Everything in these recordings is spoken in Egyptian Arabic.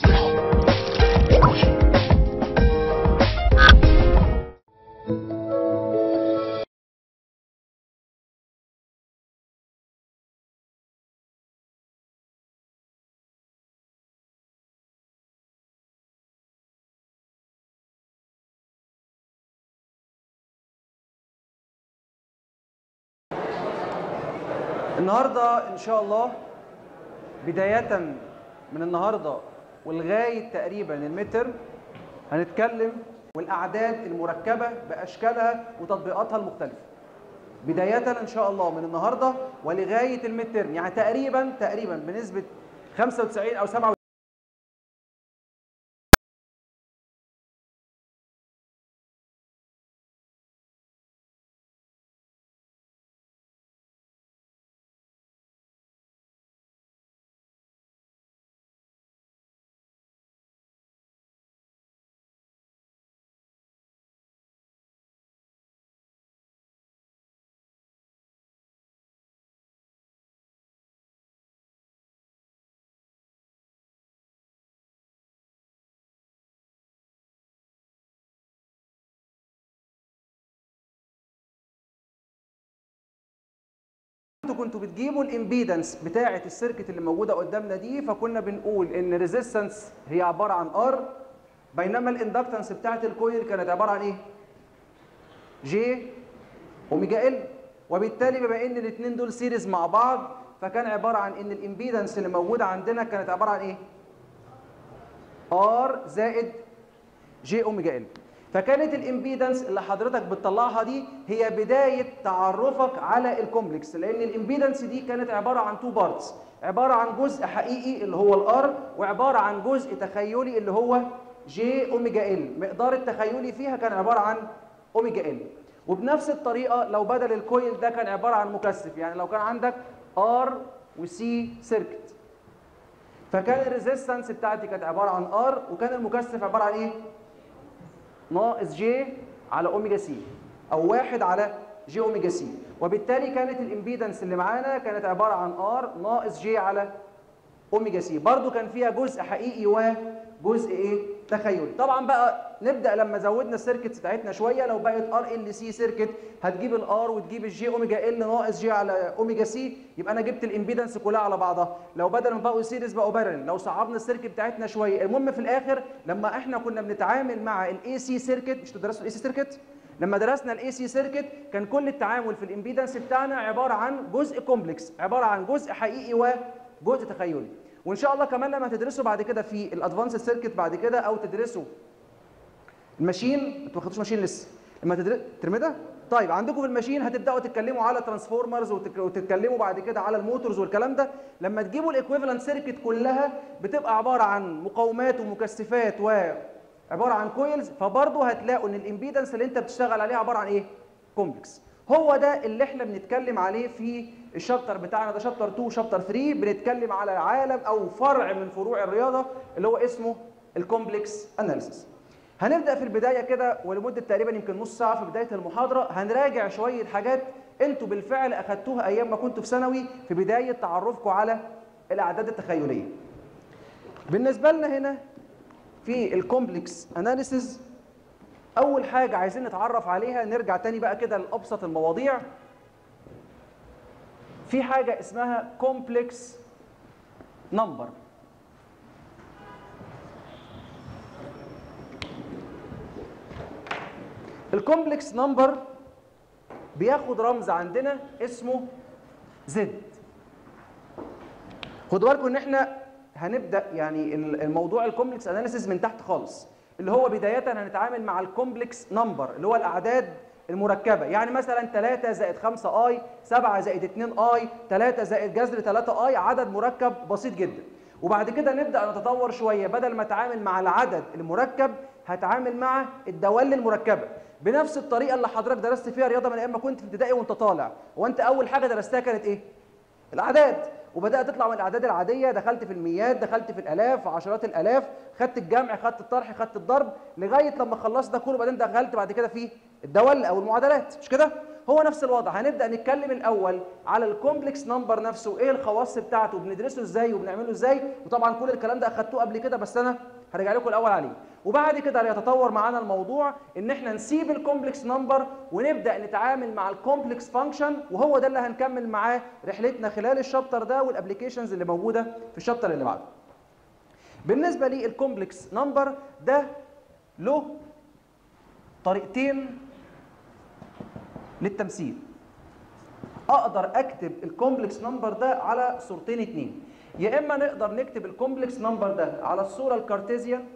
النهارده ان شاء الله بدايه من النهارده ولغايه تقريبا المتر هنتكلم والاعداد المركبه باشكالها وتطبيقاتها المختلفه بدايه ان شاء الله من النهارده ولغايه المتر يعني تقريبا تقريبا بنسبه 95 او 97 انتوا كنتوا بتجيبوا الامبيدنس بتاعه السيركت اللي موجوده قدامنا دي فكنا بنقول ان ريزيستنس هي عباره عن ار بينما الاندكتنس بتاعه الكويل كانت عباره عن ايه جي اوميجا ال وبالتالي بما ان الاثنين دول سيريز مع بعض فكان عباره عن ان الامبيدنس اللي موجوده عندنا كانت عباره عن ايه ار زائد جي اوميجا ال فكانت الامبيدنس اللي حضرتك بتطلعها دي هي بدايه تعرفك على الكومبلكس لان الامبيدنس دي كانت عباره عن تو بارتس عباره عن جزء حقيقي اللي هو الار وعباره عن جزء تخيلي اللي هو جي اوميجا ال مقدار التخيلي فيها كان عباره عن اوميجا ال وبنفس الطريقه لو بدل الكويل ده كان عباره عن مكثف يعني لو كان عندك ار وسي سيركت فكان الريزيستنس بتاعتي كانت عباره عن ار وكان المكثف عباره عن ايه ناقص جي على اوميجا سي او واحد على جي اوميجا سي وبالتالي كانت الامبيدنس اللي معانا كانت عباره عن ار ناقص جي على اوميجا سي برضو كان فيها جزء حقيقي وجزء ايه تخيلي طبعا بقى نبدا لما زودنا السيركتس بتاعتنا شويه لو بقت ار ال سي سيركت هتجيب الار وتجيب الجي اوميجا ال ناقص جي على اوميجا سي يبقى انا جبت الامبيدنس كلها على بعضها لو بدل ما بقوا سيريز بقوا بارل لو صعبنا السيركت بتاعتنا شويه المهم في الاخر لما احنا كنا بنتعامل مع الاي سي سيركت مش درسوا الاي سي سيركت لما درسنا الاي سي سيركت كان كل التعامل في الامبيدنس بتاعنا عباره عن جزء كومبلكس عباره عن جزء حقيقي وجزء تخيلي وان شاء الله كمان لما هتدرسوا بعد كده في الادفانس سيركت بعد كده او تدرسوا الماشين انتوا ما خدتوش ماشين لسه لما تدرس الترم ده طيب عندكم في الماشين هتبداوا تتكلموا على ترانسفورمرز وتك... وتتكلموا بعد كده على الموتورز والكلام ده لما تجيبوا الايكويفالنت سيركت كلها بتبقى عباره عن مقاومات ومكثفات وعباره عن كويلز فبرضه هتلاقوا ان الامبيدنس اللي انت بتشتغل عليه عباره عن ايه كومبلكس هو ده اللي احنا بنتكلم عليه في الشابتر بتاعنا ده شابتر 2 شابتر 3 بنتكلم على عالم او فرع من فروع الرياضه اللي هو اسمه الكومبلكس اناليسيس هنبدا في البدايه كده ولمده تقريبا يمكن نص ساعه في بدايه المحاضره هنراجع شويه حاجات انتوا بالفعل اخدتوها ايام ما كنتوا في ثانوي في بدايه تعرفكم على الاعداد التخيليه بالنسبه لنا هنا في الكومبلكس اناليسيس اول حاجه عايزين نتعرف عليها نرجع تاني بقى كده لابسط المواضيع في حاجه اسمها كومبلكس نمبر الكومبلكس نمبر بياخد رمز عندنا اسمه زد خدوا بالكم ان احنا هنبدا يعني الموضوع الكومبلكس اناليسيس من تحت خالص اللي هو بدايه هنتعامل مع الكومبلكس نمبر اللي هو الاعداد المركبه يعني مثلا 3 زائد 5 اي 7 زائد 2 اي 3 زائد جذر 3 اي عدد مركب بسيط جدا وبعد كده نبدا نتطور شويه بدل ما اتعامل مع العدد المركب هتعامل مع الدوال المركبه بنفس الطريقه اللي حضرتك درست فيها رياضه من ايام ما كنت في ابتدائي وانت طالع وانت اول حاجه درستها كانت ايه الاعداد وبدات تطلع من الاعداد العاديه دخلت في الميات دخلت في الالاف عشرات الالاف خدت الجمع خدت الطرح خدت الضرب لغايه لما خلصت ده كله بعدين دخلت بعد كده في الدول او المعادلات مش كده هو نفس الوضع هنبدا نتكلم الاول على الكومبلكس نمبر نفسه وايه الخواص بتاعته وبندرسه ازاي وبنعمله ازاي وطبعا كل الكلام ده اخدتوه قبل كده بس انا هرجع لكم الاول عليه وبعد كده هيتطور معانا الموضوع ان احنا نسيب الكومبلكس نمبر ونبدا نتعامل مع الكومبلكس فانكشن وهو ده اللي هنكمل معاه رحلتنا خلال الشابتر ده والابلكيشنز اللي موجوده في الشابتر اللي بعده بالنسبه للكومبلكس نمبر ده له طريقتين للتمثيل اقدر اكتب الكومبلكس نمبر ده على صورتين اتنين يا اما نقدر نكتب الكومبلكس نمبر ده على الصوره الكارتيزيان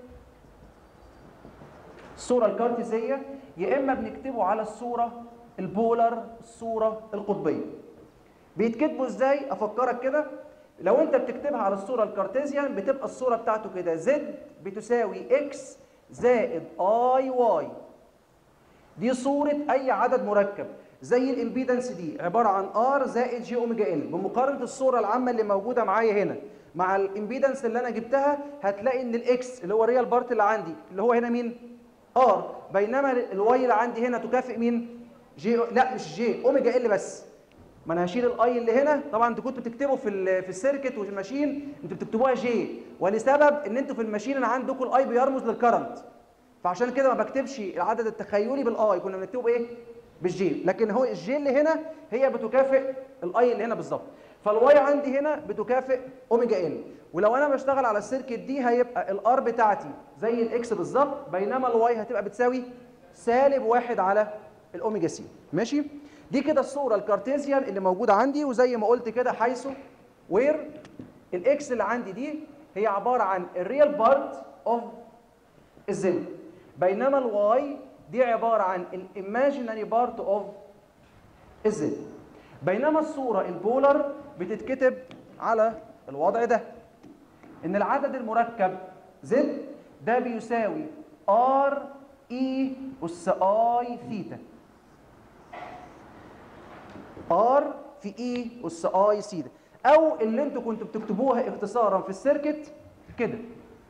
الصوره الكارتيزيه يا اما بنكتبه على الصوره البولر الصوره القطبيه بيتكتبوا ازاي افكرك كده لو انت بتكتبها على الصوره الكارتيزيان بتبقى الصوره بتاعته كده زد بتساوي اكس زائد اي واي دي صورة أي عدد مركب زي الامبيدنس دي عبارة عن ار زائد جي اوميجا ال بمقارنة الصورة العامة اللي موجودة معايا هنا مع الامبيدنس اللي أنا جبتها هتلاقي إن الإكس اللي هو الريال بارت اللي عندي اللي هو هنا مين؟ ار بينما الواي اللي عندي هنا تكافئ مين؟ جي لا مش جي اوميجا ال بس ما انا هشيل الاي اللي هنا طبعا انتوا كنتوا بتكتبوا في ال في السيركت وفي الماشين انتوا بتكتبوها جي ولسبب ان انتوا في الماشين انا عندكم الاي بيرمز للكرنت فعشان كده ما بكتبش العدد التخيلي بالاي كنا بنكتبه بايه بالجي لكن هو الجي اللي هنا هي بتكافئ الاي اللي هنا بالظبط فالواي عندي هنا بتكافئ اوميجا ال ولو انا بشتغل على السيركت دي هيبقى الار بتاعتي زي الاكس بالظبط بينما الواي هتبقى بتساوي سالب واحد على الاوميجا سي ماشي دي كده الصوره الكارتيزيان اللي موجوده عندي وزي ما قلت كده حيث وير الاكس اللي عندي دي هي عباره عن الريال بارت اوف الزد بينما الواي دي عبارة عن الايماجينري بارت اوف الزد بينما الصورة البولر بتتكتب على الوضع ده ان العدد المركب زد ده بيساوي ار اي اس اي ثيتا ار في اي اس اي ثيتا او اللي انتوا كنتوا بتكتبوها اختصارا في السيركت كده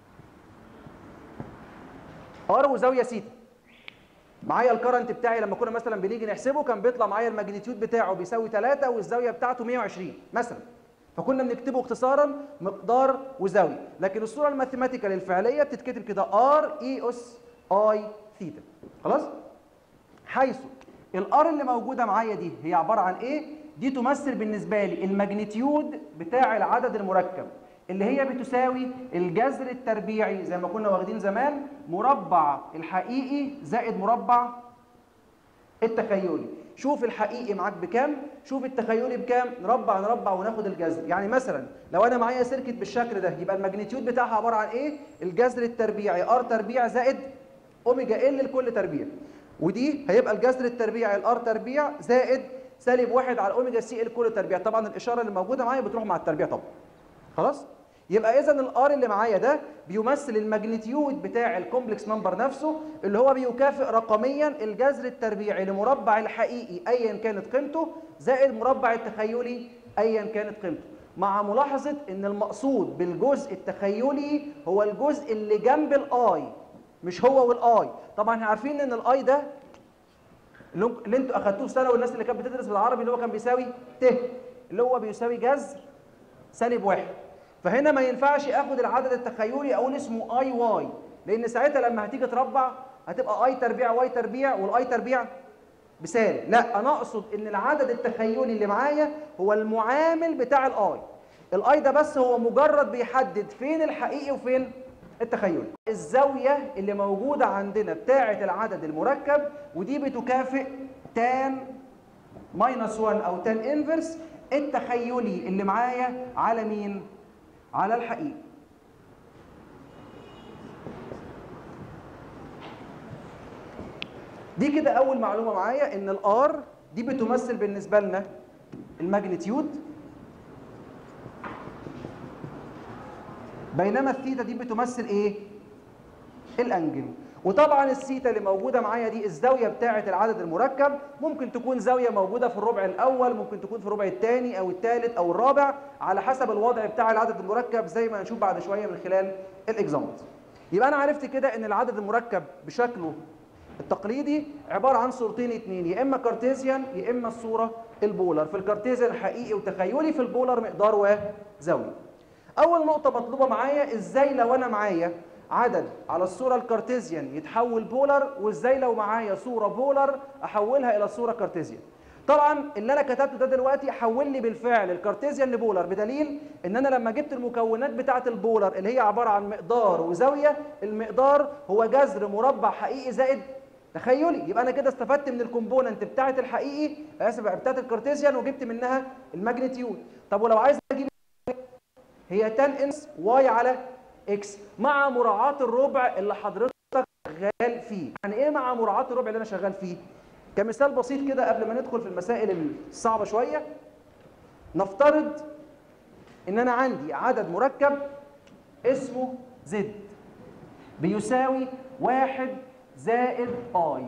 ار وزاويه سيتا معايا الكرنت بتاعي لما كنا مثلا بنيجي نحسبه كان بيطلع معايا الماجنتيود بتاعه بيساوي 3 والزاويه بتاعته 120 مثلا فكنا بنكتبه اختصارا مقدار وزاويه لكن الصوره الماثيماتيكال الفعليه بتتكتب كده ار اي اس اي ثيتا خلاص حيث الار اللي موجوده معايا دي هي عباره عن ايه دي تمثل بالنسبه لي الماجنتيود بتاع العدد المركب اللي هي بتساوي الجذر التربيعي زي ما كنا واخدين زمان مربع الحقيقي زائد مربع التخيلي شوف الحقيقي معاك بكام شوف التخيلي بكام نربع نربع وناخد الجذر يعني مثلا لو انا معايا سيركت بالشكل ده يبقى الماجنتيود بتاعها عباره عن ايه الجذر التربيعي ار تربيع زائد اوميجا ال لكل تربيع ودي هيبقى الجذر التربيعي الار تربيع زائد سالب واحد على اوميجا سي ال كل تربيع طبعا الاشاره اللي موجوده معايا بتروح مع التربيع طبعا خلاص يبقى اذا الار اللي معايا ده بيمثل الماجنتيود بتاع الكومبلكس نمبر نفسه اللي هو بيكافئ رقميا الجذر التربيعي لمربع الحقيقي ايا كانت قيمته زائد مربع التخيلي ايا كانت قيمته مع ملاحظه ان المقصود بالجزء التخيلي هو الجزء اللي جنب الاي مش هو والاي طبعا احنا عارفين ان الاي ده اللي انتوا اخدتوه في سنه والناس اللي كانت بتدرس بالعربي اللي هو كان بيساوي ت اللي هو بيساوي جذر سالب واحد فهنا ما ينفعش اخد العدد التخيلي اقول اسمه اي واي لان ساعتها لما هتيجي تربع هتبقى اي تربيع واي تربيع والاي تربيع بسالب لا انا اقصد ان العدد التخيلي اللي معايا هو المعامل بتاع الاي الاي ده بس هو مجرد بيحدد فين الحقيقي وفين التخيلي الزاويه اللي موجوده عندنا بتاعه العدد المركب ودي بتكافئ تان ماينس 1 او تان انفرس التخيلي اللي معايا على مين على الحقيقي دي كده اول معلومه معايا ان الار دي بتمثل بالنسبه لنا الماجنتيود بينما الثيتا دي بتمثل ايه الانجل وطبعا السيتا اللي موجوده معايا دي الزاويه بتاعه العدد المركب ممكن تكون زاويه موجوده في الربع الاول ممكن تكون في الربع الثاني او الثالث او الرابع على حسب الوضع بتاع العدد المركب زي ما هنشوف بعد شويه من خلال الاكزامبل يبقى انا عرفت كده ان العدد المركب بشكله التقليدي عباره عن صورتين اتنين يا اما كارتيزيان يا اما الصوره البولر في الكارتيزيان حقيقي وتخيلي في البولر مقدار وزاويه اول نقطه مطلوبه معايا ازاي لو انا معايا عدد على الصوره الكارتيزيان يتحول بولر وازاي لو معايا صوره بولر احولها الى صوره كارتيزيان طبعا اللي انا كتبته ده دلوقتي حول لي بالفعل الكارتيزيان لبولر بدليل ان انا لما جبت المكونات بتاعه البولر اللي هي عباره عن مقدار وزاويه المقدار هو جذر مربع حقيقي زائد تخيلي يبقى انا كده استفدت من الكومبوننت بتاعه الحقيقي اسف بتاعه الكارتيزيان وجبت منها الماجنتيود طب ولو عايز اجيب هي تان انس واي على اكس مع مراعاه الربع اللي حضرتك شغال فيه يعني ايه مع مراعاه الربع اللي انا شغال فيه كمثال بسيط كده قبل ما ندخل في المسائل الصعبه شويه نفترض ان انا عندي عدد مركب اسمه زد بيساوي واحد زائد اي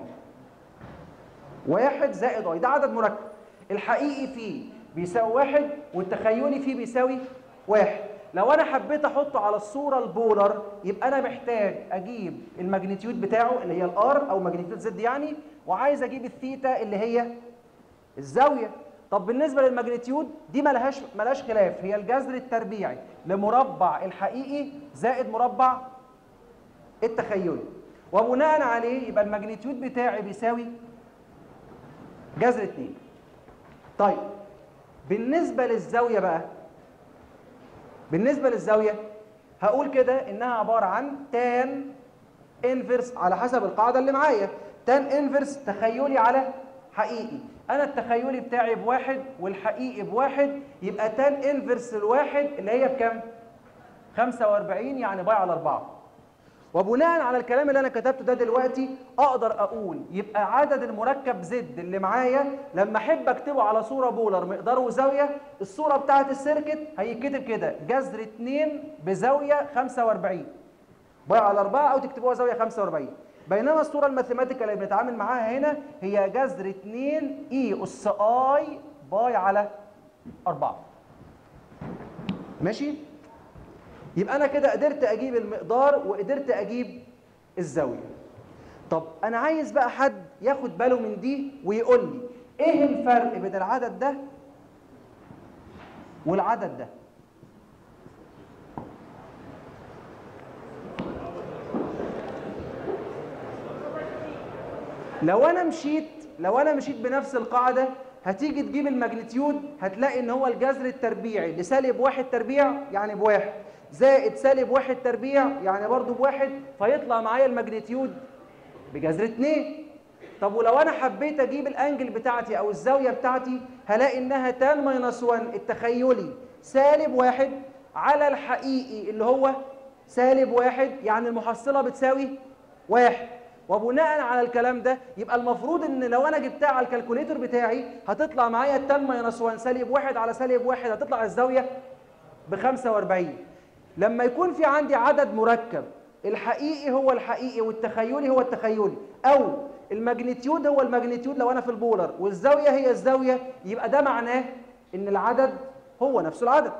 واحد زائد اي ده عدد مركب الحقيقي فيه بيساوي واحد والتخيلي فيه بيساوي واحد لو انا حبيت احطه على الصوره البولر يبقى انا محتاج اجيب الماجنتيود بتاعه اللي هي الار او ماجنتيود زد يعني وعايز اجيب الثيتا اللي هي الزاويه طب بالنسبه للماجنتيود دي ملهاش ملهاش خلاف هي الجذر التربيعي لمربع الحقيقي زائد مربع التخيلي وبناء عليه يبقى الماجنتيود بتاعي بيساوي جذر 2 طيب بالنسبه للزاويه بقى بالنسبه للزاويه هقول كده انها عباره عن تان انفرس على حسب القاعده اللي معايا تان انفرس تخيلي على حقيقي انا التخيلي بتاعي بواحد والحقيقي بواحد يبقى تان انفرس الواحد اللي هي بكام 45 يعني باي على 4 وبناء على الكلام اللي انا كتبته ده دلوقتي اقدر اقول يبقى عدد المركب زد اللي معايا لما احب اكتبه على صوره بولر مقدار وزاويه الصوره بتاعه السيركت هيتكتب كده جذر 2 بزاويه 45 باي على 4 او تكتبوها زاويه 45 بينما الصوره الماثيماتيكال اللي بنتعامل معاها هنا هي جذر 2 اي اس اي باي على 4 ماشي يبقى انا كده قدرت اجيب المقدار وقدرت اجيب الزاويه طب انا عايز بقى حد ياخد باله من دي ويقول لي ايه الفرق بين العدد ده والعدد ده لو انا مشيت لو انا مشيت بنفس القاعده هتيجي تجيب الماجنتيود هتلاقي ان هو الجذر التربيعي لسالب واحد تربيع يعني بواحد زائد سالب واحد تربيع يعني برضو بواحد فيطلع معايا الماجنتيود بجذر اتنين طب ولو انا حبيت اجيب الانجل بتاعتي او الزاويه بتاعتي هلاقي انها تان ماينس 1 التخيلي سالب واحد على الحقيقي اللي هو سالب واحد يعني المحصله بتساوي واحد وبناء على الكلام ده يبقى المفروض ان لو انا جبتها على الكالكوليتر بتاعي هتطلع معايا التان ماينس 1 سالب واحد على سالب واحد هتطلع الزاويه ب 45 لما يكون في عندي عدد مركب الحقيقي هو الحقيقي والتخيلي هو التخيلي او الماجنتيود هو الماجنتيود لو انا في البولر والزاويه هي الزاويه يبقى ده معناه ان العدد هو نفس العدد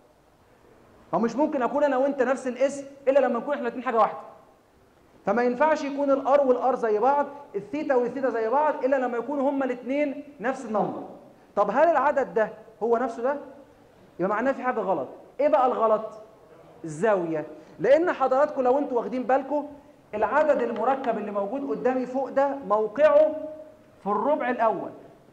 هو مش ممكن اكون انا وانت نفس الاسم الا لما نكون احنا الاثنين حاجه واحده فما ينفعش يكون الار والار زي بعض الثيتا والثيتا زي بعض الا لما يكونوا هما الاثنين نفس النمبر طب هل العدد ده هو نفسه ده يبقى معناه في حاجه غلط ايه بقى الغلط الزاويه لان حضراتكم لو انتوا واخدين بالكم العدد المركب اللي موجود قدامي فوق ده موقعه في الربع الاول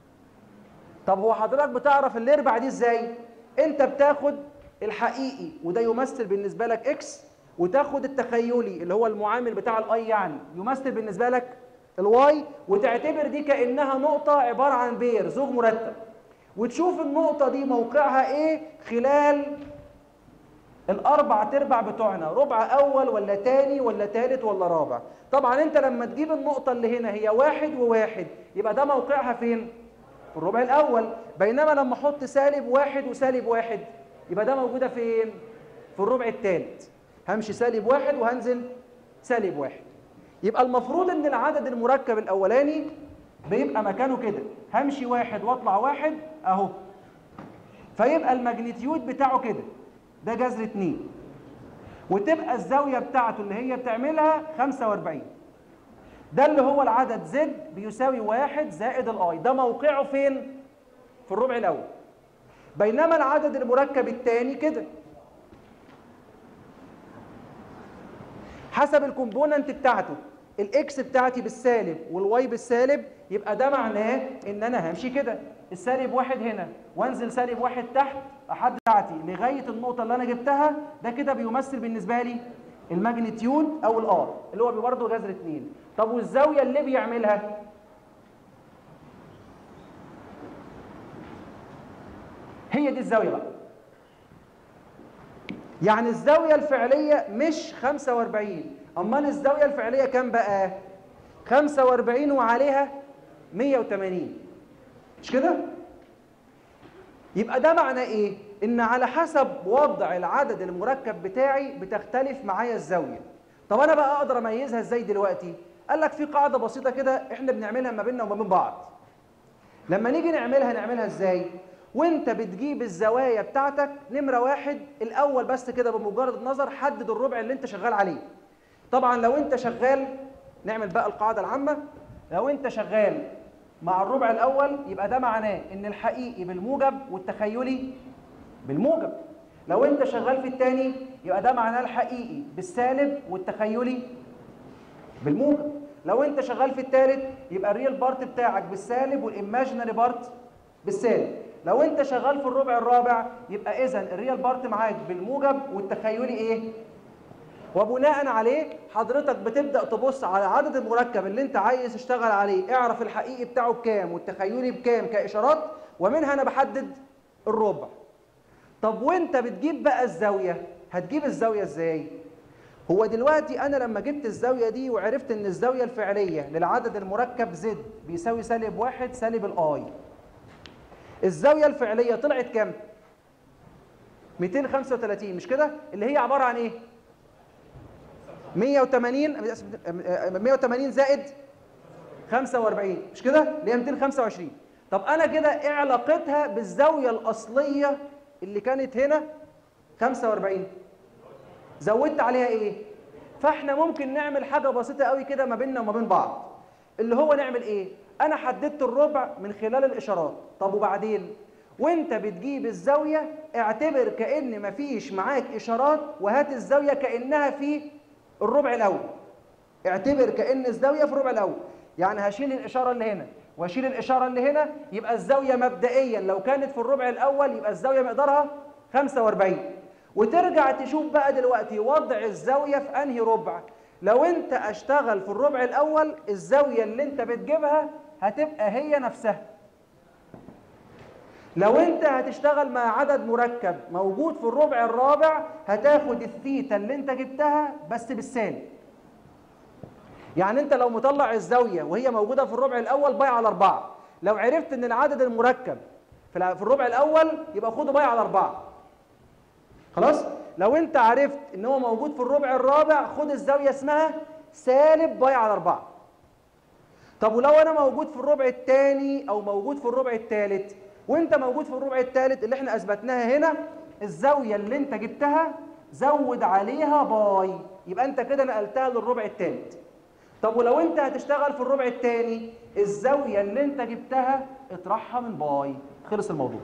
طب هو حضرتك بتعرف الاربع دي ازاي انت بتاخد الحقيقي وده يمثل بالنسبه لك اكس وتاخد التخيلي اللي هو المعامل بتاع الاي يعني يمثل بالنسبه لك الواي وتعتبر دي كانها نقطه عباره عن بير زوج مرتب وتشوف النقطه دي موقعها ايه خلال الاربع تربع بتوعنا ربع اول ولا تاني ولا تالت ولا رابع طبعا انت لما تجيب النقطه اللي هنا هي واحد وواحد يبقى ده موقعها فين في الربع الاول بينما لما احط سالب واحد وسالب واحد يبقى ده موجوده فين في الربع الثالث همشي سالب واحد وهنزل سالب واحد يبقى المفروض ان العدد المركب الاولاني بيبقى مكانه كده همشي واحد واطلع واحد اهو فيبقى الماجنتيود بتاعه كده ده جذر اتنين وتبقى الزاويه بتاعته اللي هي بتعملها 45 ده اللي هو العدد زد بيساوي واحد زائد الاي ده موقعه فين في الربع الاول بينما العدد المركب الثاني كده حسب الكومبوننت بتاعته الاكس بتاعتي بالسالب والواي بالسالب يبقى ده معناه ان انا همشي كده السالب واحد هنا وانزل سالب واحد تحت احد بتاعتي لغايه النقطه اللي انا جبتها ده كده بيمثل بالنسبه لي الماجنتيود او الار اللي هو برضه جذر اتنين طب والزاويه اللي بيعملها هي دي الزاويه بقى يعني الزاويه الفعليه مش 45 امال الزاويه الفعليه كام بقى 45 وعليها 180 مش كده يبقى ده معناه ايه ان على حسب وضع العدد المركب بتاعي بتختلف معايا الزاويه طب انا بقى اقدر اميزها ازاي دلوقتي قال لك في قاعده بسيطه كده احنا بنعملها ما بيننا وما بين بعض لما نيجي نعملها نعملها ازاي وانت بتجيب الزوايا بتاعتك نمره واحد الاول بس كده بمجرد النظر حدد الربع اللي انت شغال عليه طبعا لو انت شغال نعمل بقى القاعده العامه لو انت شغال مع الربع الاول يبقى ده معناه ان الحقيقي بالموجب والتخيلي بالموجب لو انت شغال في الثاني يبقى ده معناه الحقيقي بالسالب والتخيلي بالموجب لو انت شغال في الثالث يبقى الريال بارت بتاعك بالسالب والايماجينري بارت بالسالب لو انت شغال في الربع الرابع يبقى اذا الريال بارت معاك بالموجب والتخيلي ايه وبناء عليه حضرتك بتبدا تبص على عدد المركب اللي انت عايز تشتغل عليه اعرف الحقيقي بتاعه بكام والتخيلي بكام كاشارات ومنها انا بحدد الربع طب وانت بتجيب بقى الزاويه هتجيب الزاويه ازاي هو دلوقتي انا لما جبت الزاويه دي وعرفت ان الزاويه الفعليه للعدد المركب زد بيساوي سالب واحد سالب الاي الزاويه الفعليه طلعت كام 235 مش كده اللي هي عباره عن ايه 180 180 زائد 45 مش كده اللي هي 225 طب انا كده ايه علاقتها بالزاويه الاصليه اللي كانت هنا 45 زودت عليها ايه فاحنا ممكن نعمل حاجه بسيطه قوي كده ما بيننا وما بين بعض اللي هو نعمل ايه انا حددت الربع من خلال الاشارات طب وبعدين وانت بتجيب الزاويه اعتبر كان مفيش معاك اشارات وهات الزاويه كانها في الربع الاول اعتبر كان الزاويه في الربع الاول يعني هشيل الاشاره اللي هنا واشيل الاشاره اللي هنا يبقى الزاويه مبدئيا لو كانت في الربع الاول يبقى الزاويه مقدارها 45 وترجع تشوف بقى دلوقتي وضع الزاويه في انهي ربع لو انت اشتغل في الربع الاول الزاويه اللي انت بتجيبها هتبقى هي نفسها لو انت هتشتغل مع عدد مركب موجود في الربع الرابع هتاخد الثيتا اللي انت جبتها بس بالسالب يعني انت لو مطلع الزاويه وهي موجوده في الربع الاول باي على اربعه لو عرفت ان العدد المركب في الربع الاول يبقى خده باي على اربعه خلاص لو انت عرفت ان هو موجود في الربع الرابع خد الزاويه اسمها سالب باي على اربعه طب ولو انا موجود في الربع الثاني او موجود في الربع الثالث وانت موجود في الربع الثالث اللي احنا اثبتناها هنا الزاويه اللي انت جبتها زود عليها باي يبقى انت كده نقلتها للربع الثالث طب ولو انت هتشتغل في الربع الثاني الزاويه اللي انت جبتها اطرحها من باي خلص الموضوع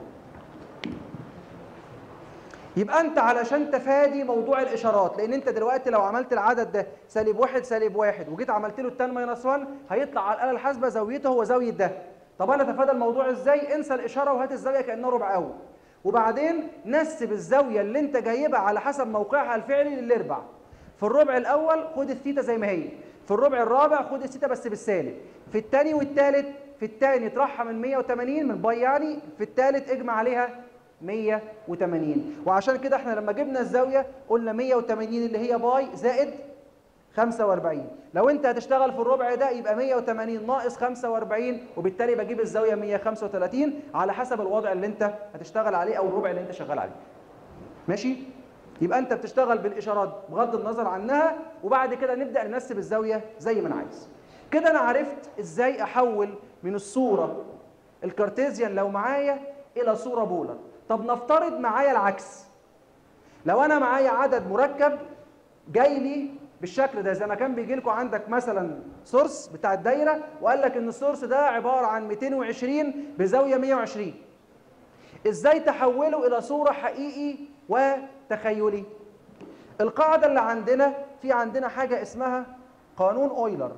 يبقى انت علشان تفادي موضوع الاشارات لان انت دلوقتي لو عملت العدد ده سالب واحد سالب واحد وجيت عملت له التان ماينس 1 هيطلع على الاله الحاسبه زاويته هو زاويه ده طب انا اتفادى الموضوع ازاي انسى الاشاره وهات الزاويه كانها ربع اول وبعدين نسب الزاويه اللي انت جايبها على حسب موقعها الفعلي للاربع في الربع الاول خد الثيتا زي ما هي في الربع الرابع خد الثيتا بس بالسالب في الثاني والثالث في الثاني اطرحها من 180 من باي يعني في الثالث اجمع عليها 180 وعشان كده احنا لما جبنا الزاويه قلنا 180 اللي هي باي زائد 45 لو انت هتشتغل في الربع ده يبقى 180 ناقص 45 وبالتالي بجيب الزاويه 135 على حسب الوضع اللي انت هتشتغل عليه او الربع اللي انت شغال عليه ماشي يبقى انت بتشتغل بالاشارات بغض النظر عنها وبعد كده نبدا ننسب الزاويه زي ما انا عايز كده انا عرفت ازاي احول من الصوره الكارتيزيان لو معايا الى صوره بولر طب نفترض معايا العكس لو انا معايا عدد مركب جاي لي بالشكل ده زي ما كان بيجي لكم عندك مثلا سورس بتاع الدايره وقال لك ان السورس ده عباره عن 220 بزاويه 120 ازاي تحوله الى صوره حقيقي وتخيلي القاعده اللي عندنا في عندنا حاجه اسمها قانون اويلر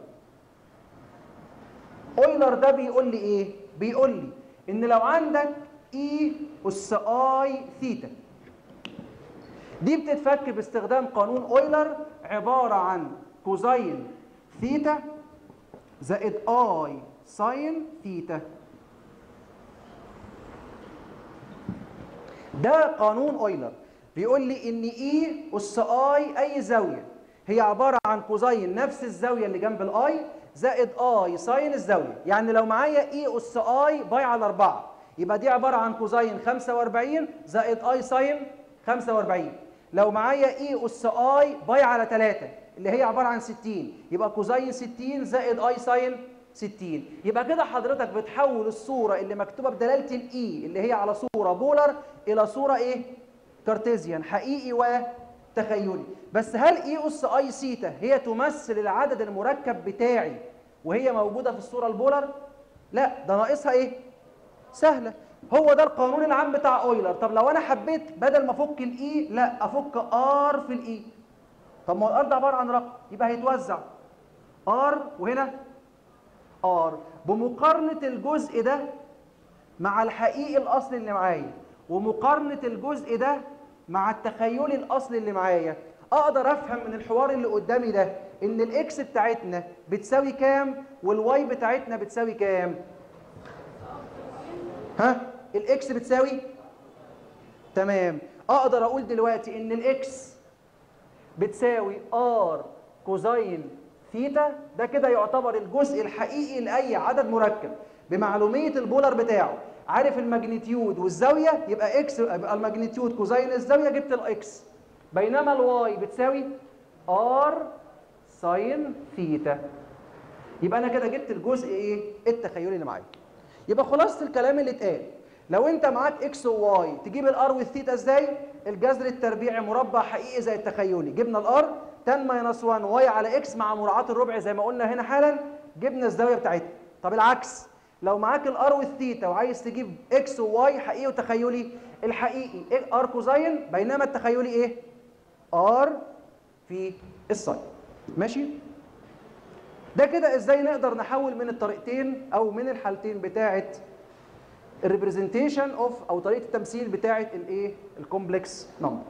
اويلر ده بيقول لي ايه بيقول لي ان لو عندك اي اس اي ثيتا دي بتتفك باستخدام قانون اويلر عباره عن كوزين ثيتا زائد اي ساين ثيتا ده قانون اويلر بيقول لي ان اي اس اي اي زاويه هي عباره عن كوزين نفس الزاويه اللي جنب الاي زائد اي ساين الزاويه يعني لو معايا اي اس اي باي على 4 يبقى دي عباره عن كوزين 45 زائد اي ساين 45 لو معايا اي اس اي باي على 3 اللي هي عباره عن 60 يبقى كوزين 60 زائد اي ساين 60 يبقى كده حضرتك بتحول الصوره اللي مكتوبه بدلاله الاي اللي هي على صوره بولر الى صوره ايه كارتيزيان حقيقي وتخيلي بس هل اي اس اي سيتا هي تمثل العدد المركب بتاعي وهي موجوده في الصوره البولر لا ده ناقصها ايه سهله هو ده القانون العام بتاع اويلر طب لو انا حبيت بدل ما افك الاي لا افك ار في الاي طب ما الار ده عباره عن رقم يبقى هيتوزع ار وهنا ار بمقارنه الجزء ده مع الحقيقي الاصلي اللي معايا ومقارنه الجزء ده مع التخيلي الاصلي اللي معايا اقدر افهم من الحوار اللي قدامي ده ان الاكس بتاعتنا بتساوي كام والواي بتاعتنا بتساوي كام ها الاكس بتساوي تمام اقدر اقول دلوقتي ان الاكس بتساوي ار كوزين ثيتا ده كده يعتبر الجزء الحقيقي لاي عدد مركب بمعلوميه البولر بتاعه عارف الماجنتيود والزاويه يبقى اكس يبقى الماجنتيود كوزين الزاويه جبت الاكس بينما الواي بتساوي ار ساين ثيتا يبقى انا كده جبت الجزء ايه التخيلي اللي معايا يبقى خلاصه الكلام اللي اتقال لو انت معاك اكس وواي تجيب الار والثيتا ازاي الجذر التربيعي مربع حقيقي زي التخيلي جبنا الار 10 ماينس 1 واي على اكس مع مراعاه الربع زي ما قلنا هنا حالا جبنا الزاويه بتاعتها طب العكس لو معاك الار والثيتا وعايز تجيب اكس وواي حقيقي وتخيلي الحقيقي ار كوزين بينما التخيلي ايه ار في الساين ماشي ده كده ازاي نقدر نحول من الطريقتين او من الحالتين بتاعه الريبريزنتيشن اوف او طريقه التمثيل بتاعه الايه الكومبلكس نمبر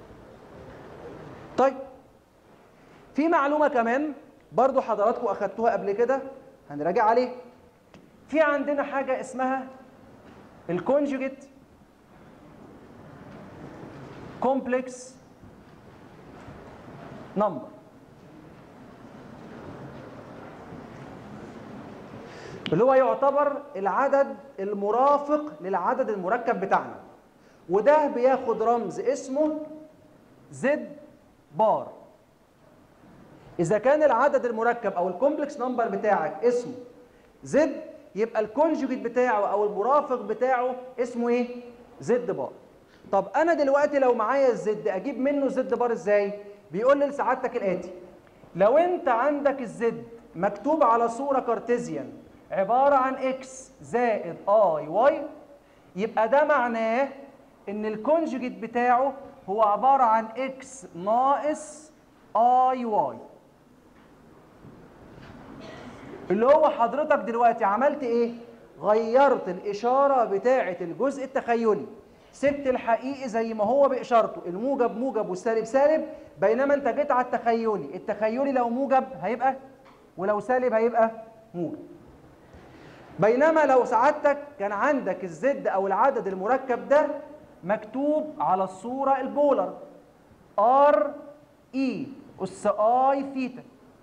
طيب في معلومه كمان برضو حضراتكم اخدتوها قبل كده هنراجع عليه في عندنا حاجه اسمها الكونجوجيت كومبلكس نمبر اللي هو يعتبر العدد المرافق للعدد المركب بتاعنا وده بياخد رمز اسمه زد بار اذا كان العدد المركب او الكومبلكس نمبر بتاعك اسمه زد يبقى الكونجوجيت بتاعه او المرافق بتاعه اسمه ايه زد بار طب انا دلوقتي لو معايا الزد اجيب منه زد بار ازاي بيقول لي لسعادتك الاتي لو انت عندك الزد مكتوب على صوره كارتيزيان عباره عن اكس زائد اي واي يبقى ده معناه ان الكونجوجيت بتاعه هو عباره عن اكس ناقص اي واي اللي هو حضرتك دلوقتي عملت ايه غيرت الاشاره بتاعه الجزء التخيلي سبت الحقيقي زي ما هو باشارته الموجب موجب والسالب سالب بينما انت جيت على التخيلي التخيلي لو موجب هيبقى ولو سالب هيبقى موجب بينما لو سعادتك كان عندك الزد او العدد المركب ده مكتوب على الصوره البولر ار اي اس اي ثيتا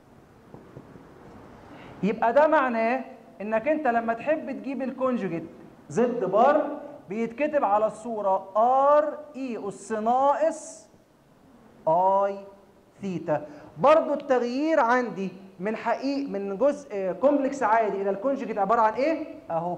يبقى ده معناه انك انت لما تحب تجيب الكونجوجيت زد بار بيتكتب على الصوره ار اي اس ناقص اي ثيتا برضو التغيير عندي من حقيقي من جزء كومبلكس عادي الى الكونجكت عباره عن ايه اهو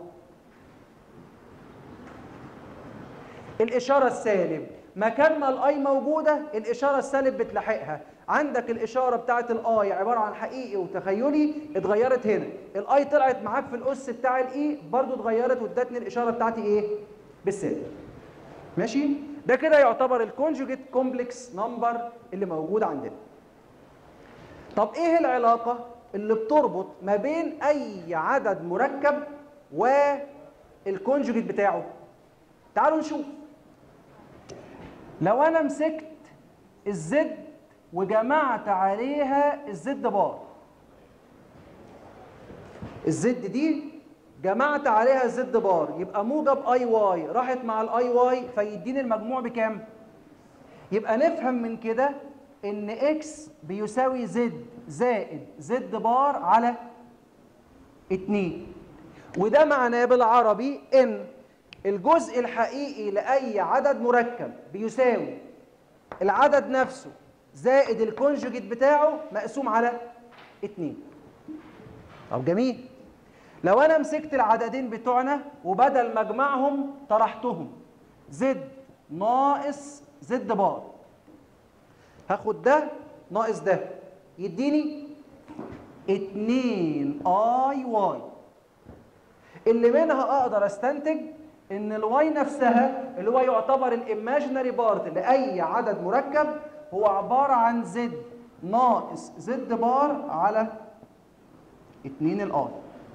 الاشاره السالب مكان ما الاي موجوده الاشاره السالب بتلاحقها عندك الاشاره بتاعه الاي عباره عن حقيقي وتخيلي اتغيرت هنا الاي طلعت معاك في الاس بتاع الاي برضو اتغيرت وادتني الاشاره بتاعتي ايه بالسالب ماشي ده كده يعتبر الكونجوجيت كومبلكس نمبر اللي موجود عندنا طب ايه العلاقه اللي بتربط ما بين اي عدد مركب والكونجوجيت بتاعه تعالوا نشوف لو انا مسكت الزد وجمعت عليها الزد بار الزد دي جمعت عليها الزد بار يبقى موجب اي واي راحت مع الاي واي فيديني المجموع بكام يبقى نفهم من كده ان اكس بيساوي زد زائد زد بار على 2 وده معناه بالعربي ان الجزء الحقيقي لاي عدد مركب بيساوي العدد نفسه زائد الكونجوجيت بتاعه مقسوم على 2 طب جميل لو انا مسكت العددين بتوعنا وبدل ما اجمعهم طرحتهم زد ناقص زد بار هاخد ده ناقص ده يديني 2 اي واي اللي منها اقدر استنتج ان الواي نفسها اللي هو يعتبر الايماجينري بارت لاي عدد مركب هو عباره عن زد ناقص زد بار على 2 الاي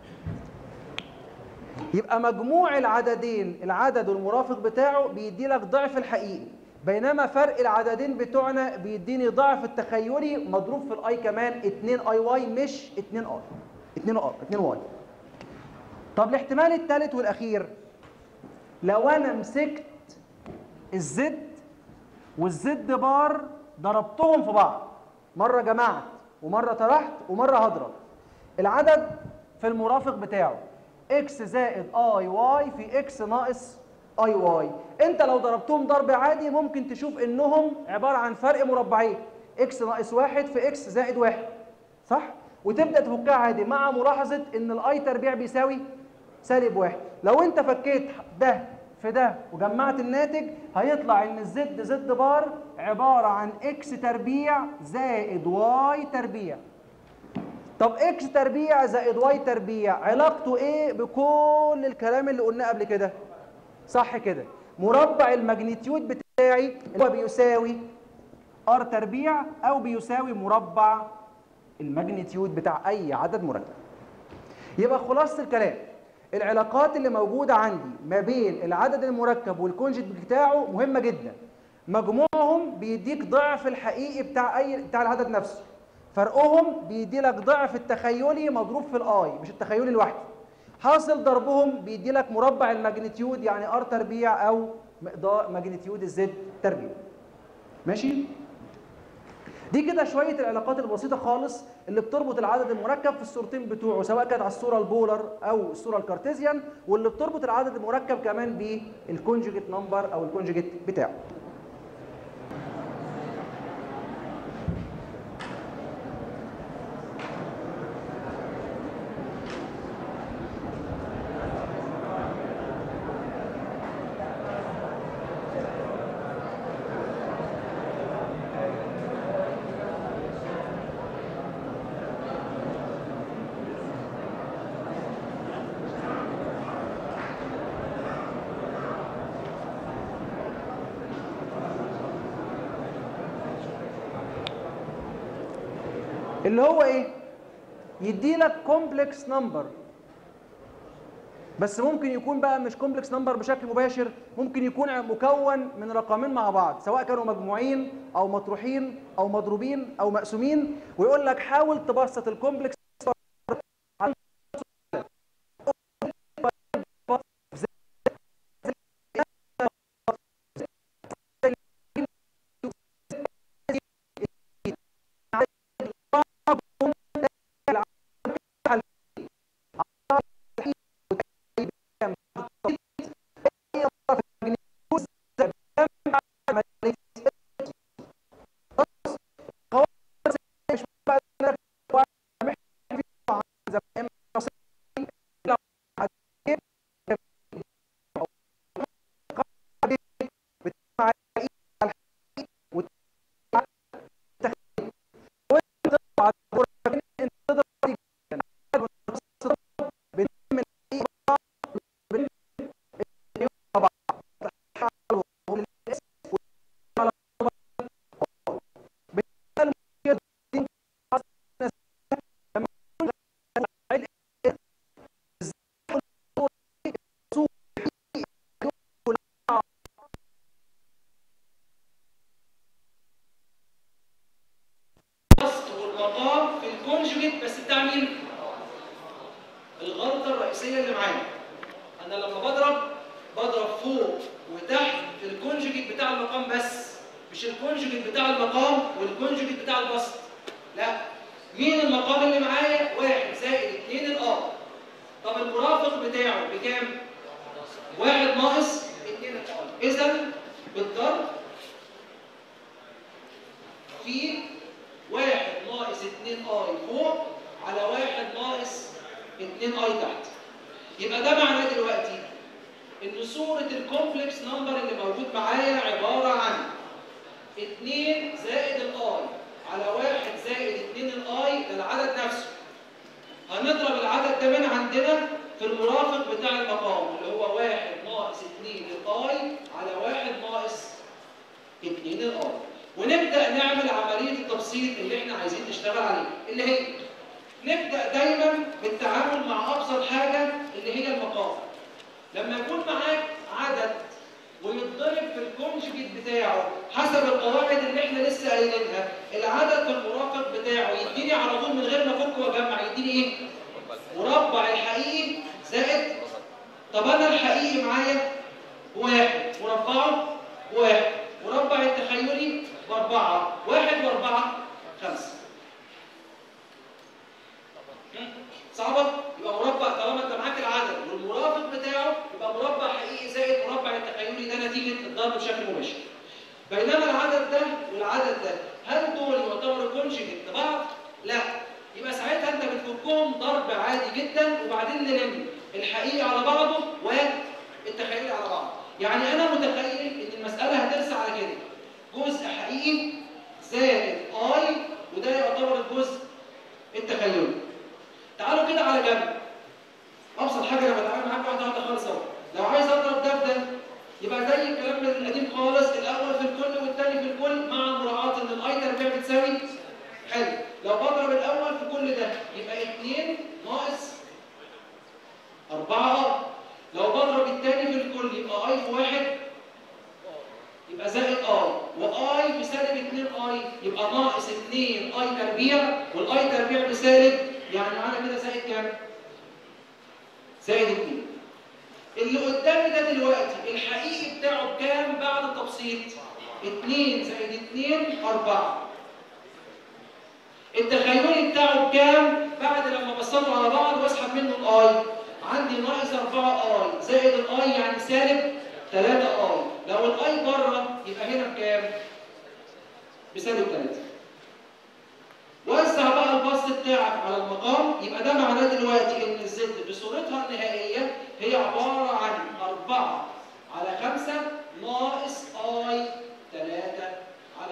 يبقى مجموع العددين العدد والمرافق بتاعه بيدي لك ضعف الحقيقي بينما فرق العددين بتوعنا بيديني ضعف التخيلي مضروب في الاي كمان 2 اي واي مش 2 اي 2 ار 2 واي طب الاحتمال الثالث والاخير لو انا مسكت الزد والزد بار ضربتهم في بعض مره جمعت ومره طرحت ومره هضرب العدد في المرافق بتاعه اكس زائد اي واي في اكس ناقص اي واي انت لو ضربتهم ضرب عادي ممكن تشوف انهم عباره عن فرق مربعين اكس ناقص واحد في اكس زائد واحد صح وتبدا تفكها عادي مع ملاحظه ان الاي تربيع بيساوي سالب واحد لو انت فكيت ده في ده وجمعت الناتج هيطلع ان الزد زد بار عباره عن اكس تربيع زائد واي تربيع طب اكس تربيع زائد واي تربيع علاقته ايه بكل الكلام اللي قلناه قبل كده صح كده مربع الماجنتيود بتاعي اللي هو بيساوي ار تربيع او بيساوي مربع الماجنتيود بتاع اي عدد مركب يبقى خلاصه الكلام العلاقات اللي موجوده عندي ما بين العدد المركب والكونجت بتاعه مهمه جدا مجموعهم بيديك ضعف الحقيقي بتاع اي بتاع العدد نفسه فرقهم بيدي لك ضعف التخيلي مضروب في الاي مش التخيلي لوحده حاصل ضربهم بيدي لك مربع الماجنتيود يعني ار تربيع او مقدار ماجنتيود الزد تربيع ماشي دي كده شويه العلاقات البسيطه خالص اللي بتربط العدد المركب في الصورتين بتوعه سواء كانت على الصوره البولر او الصوره الكارتيزيان واللي بتربط العدد المركب كمان بالكونجوجيت نمبر او الكونجوجيت بتاعه اللي هو ايه يدي لك كومبلكس نمبر بس ممكن يكون بقى مش كومبلكس نمبر بشكل مباشر ممكن يكون مكون من رقمين مع بعض سواء كانوا مجموعين او مطروحين او مضروبين او مقسومين ويقول لك حاول تبسط الكومبلكس المقام في الكونجوجيت بس بتاع مين؟ الغلطه الرئيسيه اللي معايا انا لما بضرب بضرب فوق وتحت في الكونجوجيت بتاع المقام بس مش الكونجوجيت بتاع المقام والكونجوجيت بتاع البسط لا مين المقام اللي معايا؟ واحد زائد اثنين الار طب المرافق بتاعه بكام؟ واحد ناقص اثنين الار اذا بالضرب في واحد ناقص اثنين اي فوق على واحد ناقص اثنين اي تحت يبقى ده معناه دلوقتي ان صورة الكومبلكس نمبر اللي موجود معايا عبارة عن 2 زائد الاي على 1 زائد 2 الاي ده العدد نفسه هنضرب العدد ده من عندنا في المرافق بتاع المقام اللي هو 1 ناقص 2 الاي على 1 ناقص 2 الاي ونبدا نعمل عمليه التبسيط اللي احنا عايزين نشتغل عليها اللي هي نبدا دايما بالتعامل مع ابسط حاجه اللي هي المقام لما يكون معاك عدد ويتضرب في الكونجكت بتاعه حسب القواعد اللي احنا لسه قايلينها العدد في المرافق بتاعه يديني على طول من غير ما افك واجمع يديني ايه مربع الحقيقي زائد طب انا الحقيقي معايا واحد مربعه واحد مربع التخيلي باربعه واحد واربعه خمسه صعبه يبقى مربع طالما انت معاك العدد والمرافق بتاعه يبقى مربع حقيقي زائد مربع التخيلي ده نتيجه الضرب بشكل مباشر بينما العدد ده والعدد ده هل دول يعتبروا كونجكت لبعض؟ لا يبقى ساعتها انت بتفكهم ضرب عادي جدا وبعدين نلم الحقيقي على بعضه والتخيلي على بعضه يعني انا متخيل ان المساله هترسى على كده جزء حقيقي زائد اي وده يعتبر الجزء التخيلي تعالوا كده على جنب ابسط حاجه انا بتعامل معاك واحده واحده خالص اهو لو عايز اضرب ده بده يبقى زي الكلام القديم خالص الاول في الكل والثاني في الكل مع مراعاه ان الاي تربيع بتساوي حلو لو بضرب الاول في كل ده يبقى 2 ناقص 4 ار لو بضرب الثاني في الكل يبقى اي في واحد يبقى زائد اي واي بسالب 2 اي يبقى ناقص 2 اي تربيع والاي تربيع بسالب يعني معانا كده زائد كام؟ زائد 2 اللي قدامي ده دلوقتي الحقيقي بتاعه بكام بعد التبسيط؟ 2 زائد 2 4 التخيلي بتاعه بكام بعد لما بصله على بعض واسحب منه الاي عندي ناقص 4 اي زائد الاي يعني سالب 3 اي لو الاي بره يبقى هنا بكام؟ بسالب 3 وزع بقى البسط بتاعك على المقام يبقى ده معناه دلوقتي ان الزد بصورتها النهائيه هي عباره عن 4 على 5 ناقص اي 3 على 5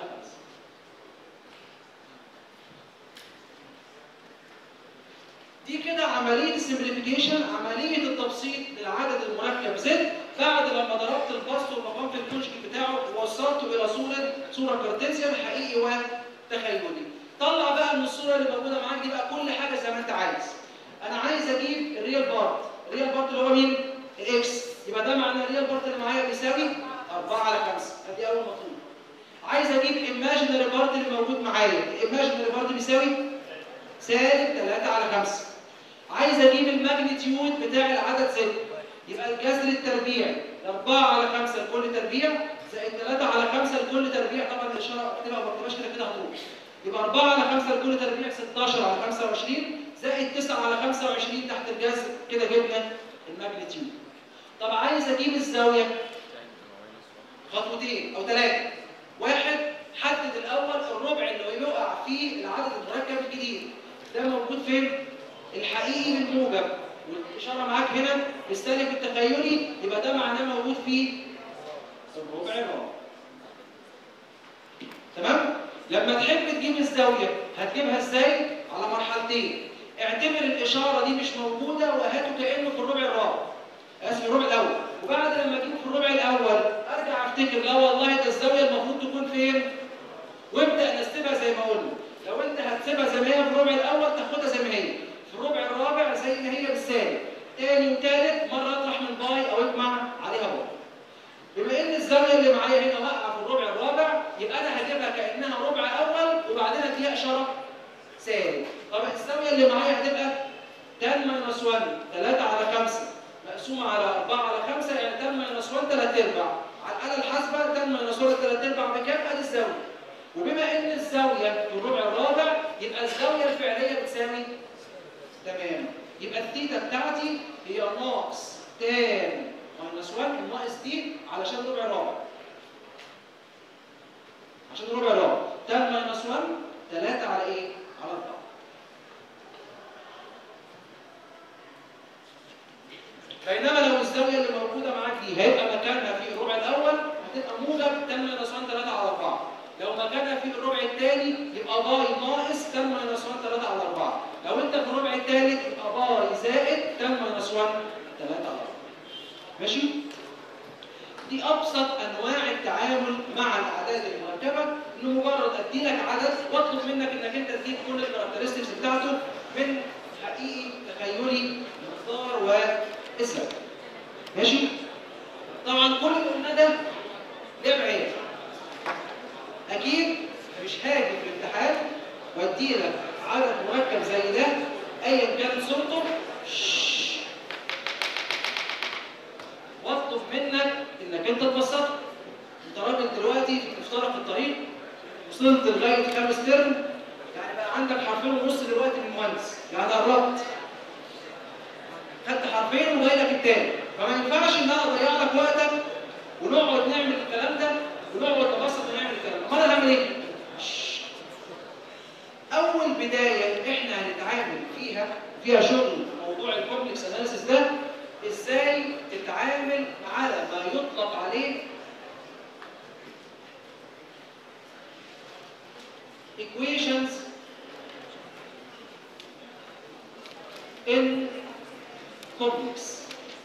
دي كده عمليه السمبليفيكيشن عمليه التبسيط للعدد المركب زد بعد لما ضربت البسط والمقام في الكونجكت بتاعه ووصلته الى صوره صوره كارتيزيان حقيقي وتخيلي طلع بقى من الصوره اللي موجوده معاك دي بقى كل حاجه زي ما انت عايز انا عايز اجيب الريال بارت الريال بارت اللي هو مين الاكس يبقى ده معنى الريال بارت اللي معايا بيساوي 4 على 5 ادي اول مطلوب عايز اجيب الايماجينري بارت اللي موجود معايا الايماجينري بارت بيساوي سالب 3 على 5 عايز اجيب الماجنتيود بتاع العدد زد يبقى الجذر التربيع 4 على 5 لكل تربيع زائد 3 على 5 لكل تربيع طبعا الاشاره اكتبها ما اكتبهاش كده كده هتروح يبقى 4 على 5 لكل تربيع 16 على 25 زائد 9 على 25 تحت الجذر كده جبنا الماجنتيود طب عايز اجيب الزاويه خطوتين او ثلاثه واحد حدد الاول الربع اللي يقع فيه العدد المركب الجديد ده موجود فين الحقيقي بالموجب والاشاره معاك هنا بالسالب التخيلي يبقى ده معناه موجود فيه الربع الرابع تمام لما تحب تجيب الزاويه هتجيبها ازاي على مرحلتين اعتبر الاشاره دي مش موجوده وهاته كانه في الربع الرابع اسف الربع الاول وبعد لما اجيبه في الربع الاول ارجع افتكر لا والله ده الزاويه المفروض تكون فين وابدا نسيبها زي ما قلنا لو انت هتسيبها زي ما هي في الربع الاول تاخدها زي ما هي في الربع الرابع زي ما هي بالسالب تاني وتالت مره اطرح من باي او اجمع عليها باي بما ان الزاويه اللي معايا هنا واقعه في الربع الرابع يبقى انا هجيبها كانها ربع اول وبعدين اديها اشاره طب الزاويه اللي معايا هتبقى تان ماينس 1 3 على 5 مقسومه على 4 على 5 يعني تان ماينس 1 3 ارباع على الاله الحاسبه تان ماينس 1 3 ارباع بكام؟ ادي الزاويه وبما ان الزاويه في الربع الرابع يبقى الزاويه الفعليه بتساوي تمام يبقى الثيتا بتاعتي هي ناقص تان ماينس 1 الناقص دي علشان الربع الرابع عشان الربع الرابع تان ماينس 1 3 على ايه؟ على 4 بينما لو الزاويه اللي موجوده معاك دي هيبقى مكانها في الربع الاول هتبقى موجب تان ماينس 1 3 على 4 لو مكانها في الربع الثاني يبقى باي ناقص تان ماينس 1 3 على 4 لو انت في الربع الثالث يبقى باي زائد تان ماينس 1 3 على 4 ماشي؟ دي ابسط انواع التعامل مع الاعداد المركبه انه مجرد ادي لك عدد واطلب منك انك انت تجيب كل الكاركترستكس بتاعته من حقيقي تخيلي مقدار واسم ماشي طبعا كل اللي قلناه ده ليه بعين اكيد مش هاجي في الامتحان وادي لك عدد مركب زي ده ايا كان صورته واطلب منك انك انت تبسطه انت راجل دلوقتي في مفترق الطريق وصلت لغايه خمس ترم يعني بقى عندك حرفين ونص دلوقتي من المهندس يعني قربت خدت حرفين وجاي لك التاني فما ينفعش ان انا اضيع لك وقتك ونقعد نعمل الكلام ده ونقعد نبسط ونعمل الكلام ده امال هنعمل ايه؟ اول بدايه احنا هنتعامل فيها فيها شغل موضوع الكومبلكس اناليسيس ده ازاي تتعامل على ما يطلق عليه equations in complex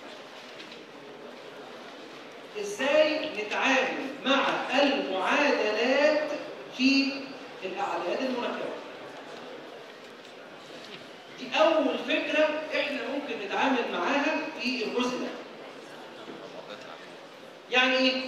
ازاي نتعامل مع المعادلات في الاعداد المركبه دي اول فكره احنا ممكن نتعامل معاها في الجزء ده يعني ايه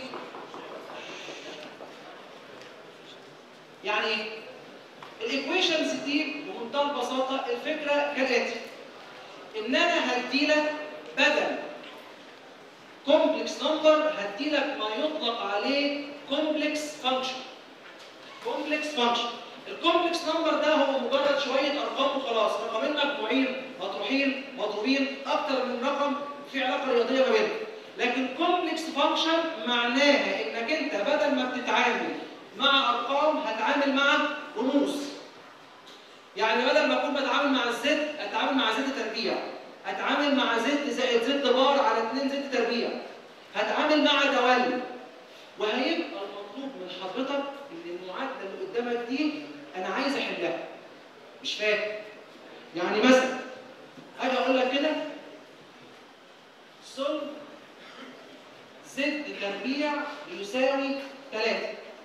يعني ايه الايكويشنز دي بمنتهى البساطه الفكره كالاتي ان انا هدي لك بدل كومبلكس نمبر هدي لك ما يطلق عليه كومبلكس فانكشن كومبلكس فانكشن الكومبلكس نمبر ده هو مجرد شويه ارقام وخلاص رقمين مجموعين مطروحين مضروبين اكتر من رقم في علاقه رياضيه ما بينهم لكن كومبلكس فانكشن معناها انك انت بدل ما بتتعامل مع ارقام هتعامل مع رموز يعني بدل ما اكون بتعامل مع الزد اتعامل مع زد تربيع اتعامل مع زد زائد زد بار على 2 زد تربيع هتعامل مع دوال وهيبقى المطلوب من حضرتك ان المعادله اللي قدامك دي انا عايز احلها مش فاهم يعني مثلا اجي اقول لك كده سل زد تربيع يساوي 3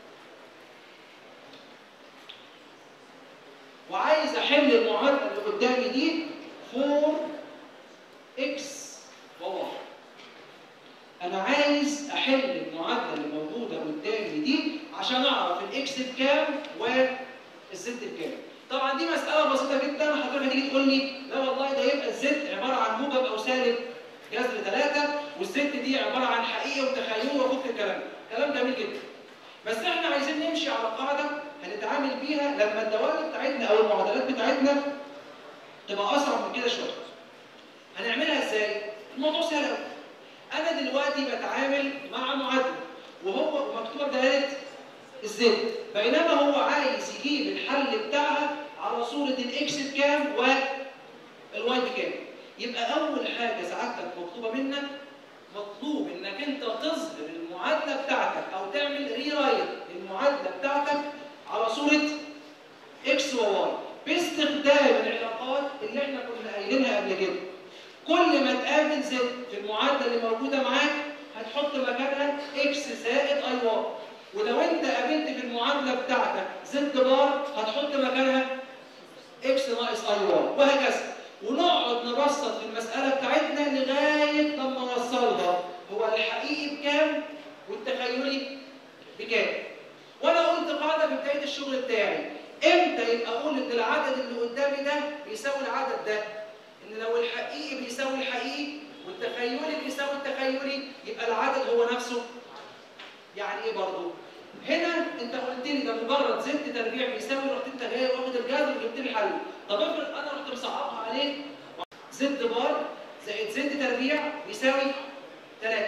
وعايز احل المعادله اللي قدامي دي 4 اكس وواي انا عايز احل المعادله اللي موجوده قدامي دي عشان اعرف الاكس بكام والزد بكام طبعا دي مساله بسيطه جدا حضرتك هتيجي تقول لي لا والله ده يبقى الزد عباره عن موجب او سالب جذر ثلاثه والزد دي عباره عن حقيقه وتخيل وفك الكلام كلام جميل جدا بس احنا عايزين نمشي على قاعده هنتعامل بيها لما الدوال بتاعتنا او المعادلات بتاعتنا تبقى اصعب من كده شويه هنعملها ازاي الموضوع سهل قوي انا دلوقتي بتعامل مع معادله وهو مكتوبه بدلاله الزد بينما هو عايز يجيب الحل بتاعها على صوره الاكس بكام والواي بكام يبقى اول حاجه سعادتك مطلوبه منك مطلوب انك انت تظهر المعادله بتاعتك او تعمل ري رايت للمعادله بتاعتك على صوره اكس وواي باستخدام العلاقات اللي احنا كنا قايلينها قبل كده كل ما تقابل زد في المعادله اللي موجوده معاك هتحط مكانها اكس زائد اي واي ولو انت قابلت في المعادله بتاعتك زد بار هتحط مكانها اكس ناقص اي واي وهكذا ونقعد نبسط في المساله بتاعتنا لغايه لما نوصلها هو الحقيقي بكام والتخيلي بكام وانا قلت قاعده في بدايه الشغل بتاعي امتى يبقى اقول ان العدد اللي قدامي ده بيساوي العدد ده ان لو الحقيقي بيساوي الحقيقي والتخيلي بيساوي التخيلي يبقى العدد هو نفسه يعني ايه برضه هنا انت قلت لي ده مجرد زد تربيع بيساوي رحت انت جاي واخد الجذر وجبت لي حل طب افرض انا رحت مصعبها عليك زد بار زائد زد تربيع بيساوي 3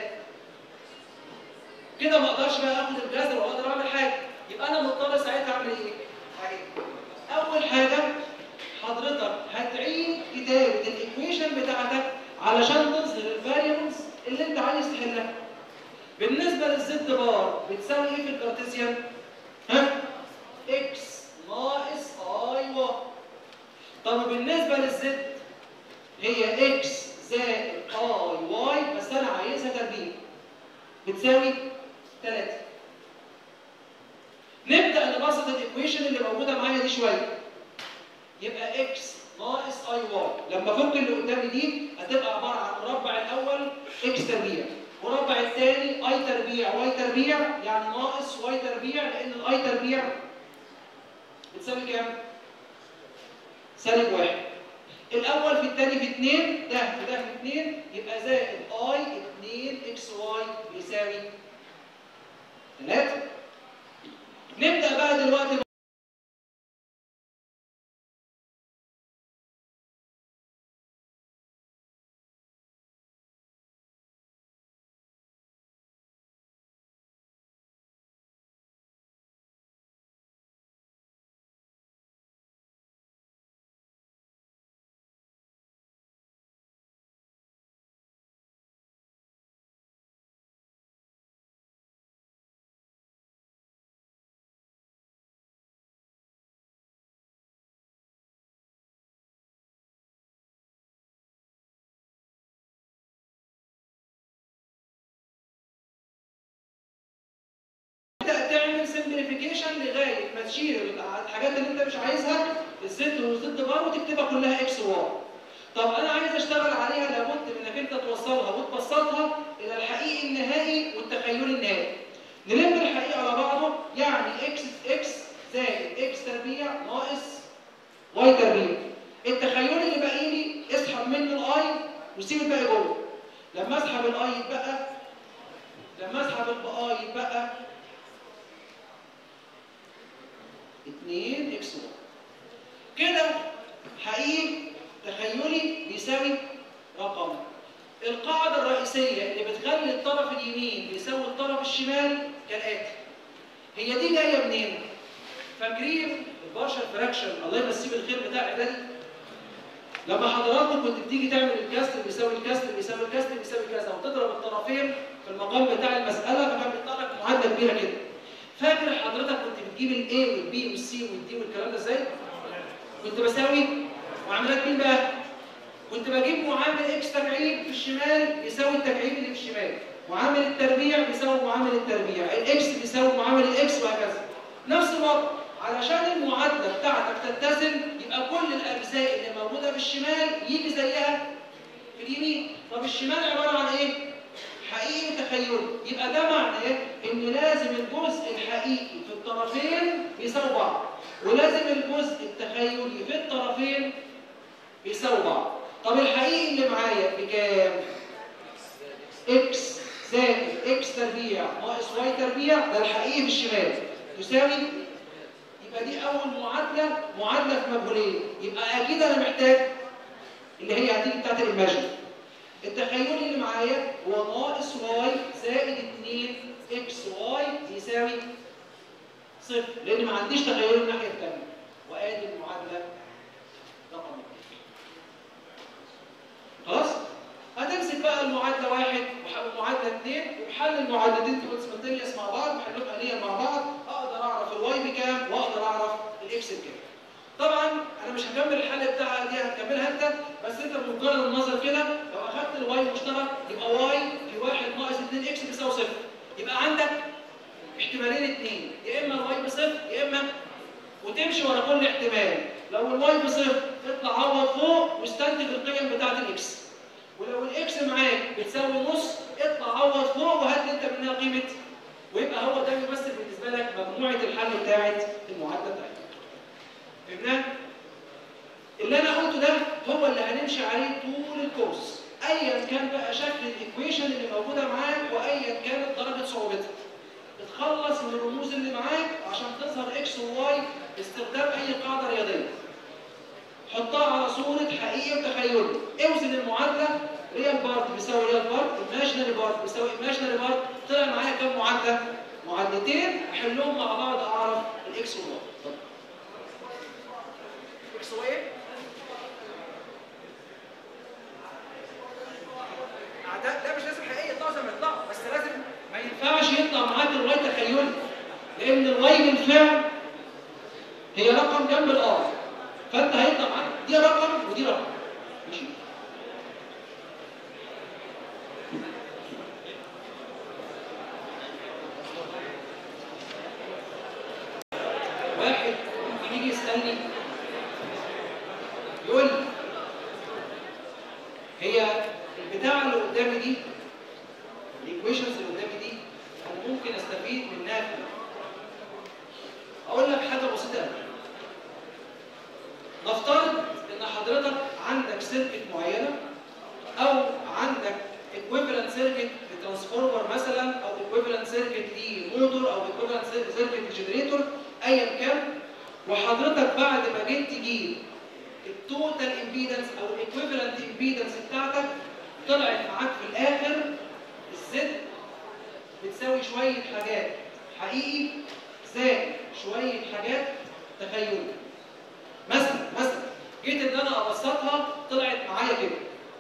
كده ما اقدرش بقى اخد الجذر واقدر اعمل حاجه يبقى انا مضطر ساعتها اعمل ايه؟ حاجة. اول حاجه حضرتك هتعيد كتابه الايكويشن بتاعتك علشان تظهر الفاريبلز اللي انت عايز تحلها بالنسبه للزد بار بتساوي ايه في الكارتيزيان؟ ها؟ اكس ناقص اي واي طب بالنسبه للزد هي اكس زائد اي واي بس انا عايزها تربيع بتساوي 3 نبدا نبسط الايكويشن اللي موجوده معايا دي شويه يبقى اكس ناقص اي واي لما افك اللي قدامي دي هتبقى عباره عن مربع الاول اكس تربيع مربع الثاني اي تربيع واي تربيع يعني ناقص واي تربيع لان الاي تربيع بتساوي كام؟ سالب واحد الاول في الثاني في 2 ده في ده في 2 يبقى زائد اي 2 اكس واي بيساوي 3 نبدا بقى دلوقتي تعمل سمبليفيكيشن لغايه ما تشيل الحاجات اللي انت مش عايزها الزد والزد بار وتكتبها كلها اكس واي. طب انا عايز اشتغل عليها لابد من انك انت توصلها وتبسطها الى الحقيقي النهائي والتخيلي النهائي. نلم الحقيقي على بعضه يعني اكس اكس زائد اكس تربيع ناقص واي تربيع. التخيلي اللي باقي لي اسحب منه الاي وسيب الباقي جوه. لما اسحب الاي يتبقى لما اسحب الاي يتبقى 2 اكس واي كده حقيقي تخيلي بيساوي رقم القاعدة الرئيسية اللي بتخلي الطرف اليمين بيساوي الطرف الشمال كالآتي هي دي جاية منين؟ فاكرين البارشل فراكشن الله يمسيه بالخير بتاع اعدادي؟ لما حضراتكم كنت بتيجي تعمل الكاستر بيساوي الكاستر بيساوي الكاستر بيساوي كذا وتضرب الطرفين في المقام بتاع المسألة فكان بيطلع لك معادلة كبيرة كده فاكر حضرتك كنت بتجيب الاي والبي والسي والدي والكلام ده ازاي؟ كنت بساوي معاملات مين بقى؟ كنت بجيب معامل اكس تبعيد في الشمال بيساوي التبعيد اللي في الشمال معامل التربيع بيساوي معامل التربيع الاكس بيساوي معامل الاكس وهكذا نفس الوضع علشان المعادله بتاعتك تتزن يبقى كل الاجزاء اللي موجوده في الشمال يجي زيها في اليمين طب الشمال عباره عن ايه؟ حقيقي وتخيلي يبقى ده معناه ان لازم الجزء الحقيقي في الطرفين بيساوي بعض ولازم الجزء التخيلي في الطرفين بيساوي بعض طب الحقيقي اللي معايا بكام اكس زائد اكس تربيع ناقص واي تربيع ده الحقيقي في الشمال يساوي يبقى دي اول معادله معادله في مجهولين يبقى اكيد انا محتاج اللي هي هتيجي بتاعت الايماجن التخيلي اللي معايا هو ناقص واي زائد 2 اكس واي يساوي صفر لان ما عنديش تغير الناحيه الثانيه وادي المعادله رقم 2 خلاص هتمسك بقى المعادله واحد والمعادله اثنين وبحل المعادلتين تبقى سمنتينيوس مع بعض بحلهم آليا مع بعض اقدر اعرف الواي بكام واقدر اعرف الاكس بكام طبعا انا مش هكمل الحل بتاعها دي هتكملها انت بس انت بمجرد النظر كده لو اخدت الواي مشترك يبقى واي في 1 ناقص 2 اكس بيساوي صفر يبقى عندك احتمالين اثنين يا اما الواي بصفر يا اما وتمشي ورا كل احتمال لو الواي بصفر اطلع عوض فوق واستنتج القيم بتاعت الاكس ولو الاكس معاك بتساوي نص اطلع عوض فوق وهات انت منها قيمه ويبقى هو ده بيمثل بالنسبه لك مجموعه الحل بتاعت المعادله بتاعتك فهمنا؟ اللي انا قلته ده هو اللي هنمشي عليه طول الكورس ايا كان بقى شكل الايكويشن اللي موجوده معاك وايا كانت درجه صعوبتها اتخلص من الرموز اللي معاك عشان تظهر اكس وواي باستخدام اي قاعده رياضيه حطها على صوره حقيقي وتخيلي اوزن المعادله ريال بارت بيساوي ريال بارت ايماجينري بارت بيساوي ايماجينري بارت طلع معايا كام معادله معادلتين احلهم مع بعض اعرف الاكس والواي اكس واي اعداء لا مش لازم حقيقيه يطلعوا زي ما يطلعوا بس لازم ما ينفعش يطلع معاك الواي تخيلي لان الواي بالفعل هي رقم جنب الار فانت هيطلع معاك دي رقم ودي رقم ماشي واحد ممكن يجي يسالني يقول لي هي البتاعه اللي قدامي دي الايكويشنز اللي قدامي دي انا ممكن استفيد منها في إيه؟ اقول لك حاجه بسيطه قوي نفترض ان حضرتك عندك سيركت معينه او عندك equivalent سيركت لترانسفورمر مثلا او equivalent سيركت لموتور او equivalent سيركت لجنريتور ايا كان وحضرتك بعد ما جيت تجيب التوتال امبيدنس او الايكويفالنت امبيدنس بتاعتك طلعت معاك في الاخر الزد بتساوي شويه حاجات حقيقي زائد شويه حاجات تخيلي مثلا مثلا جيت ان انا ابسطها طلعت معايا كده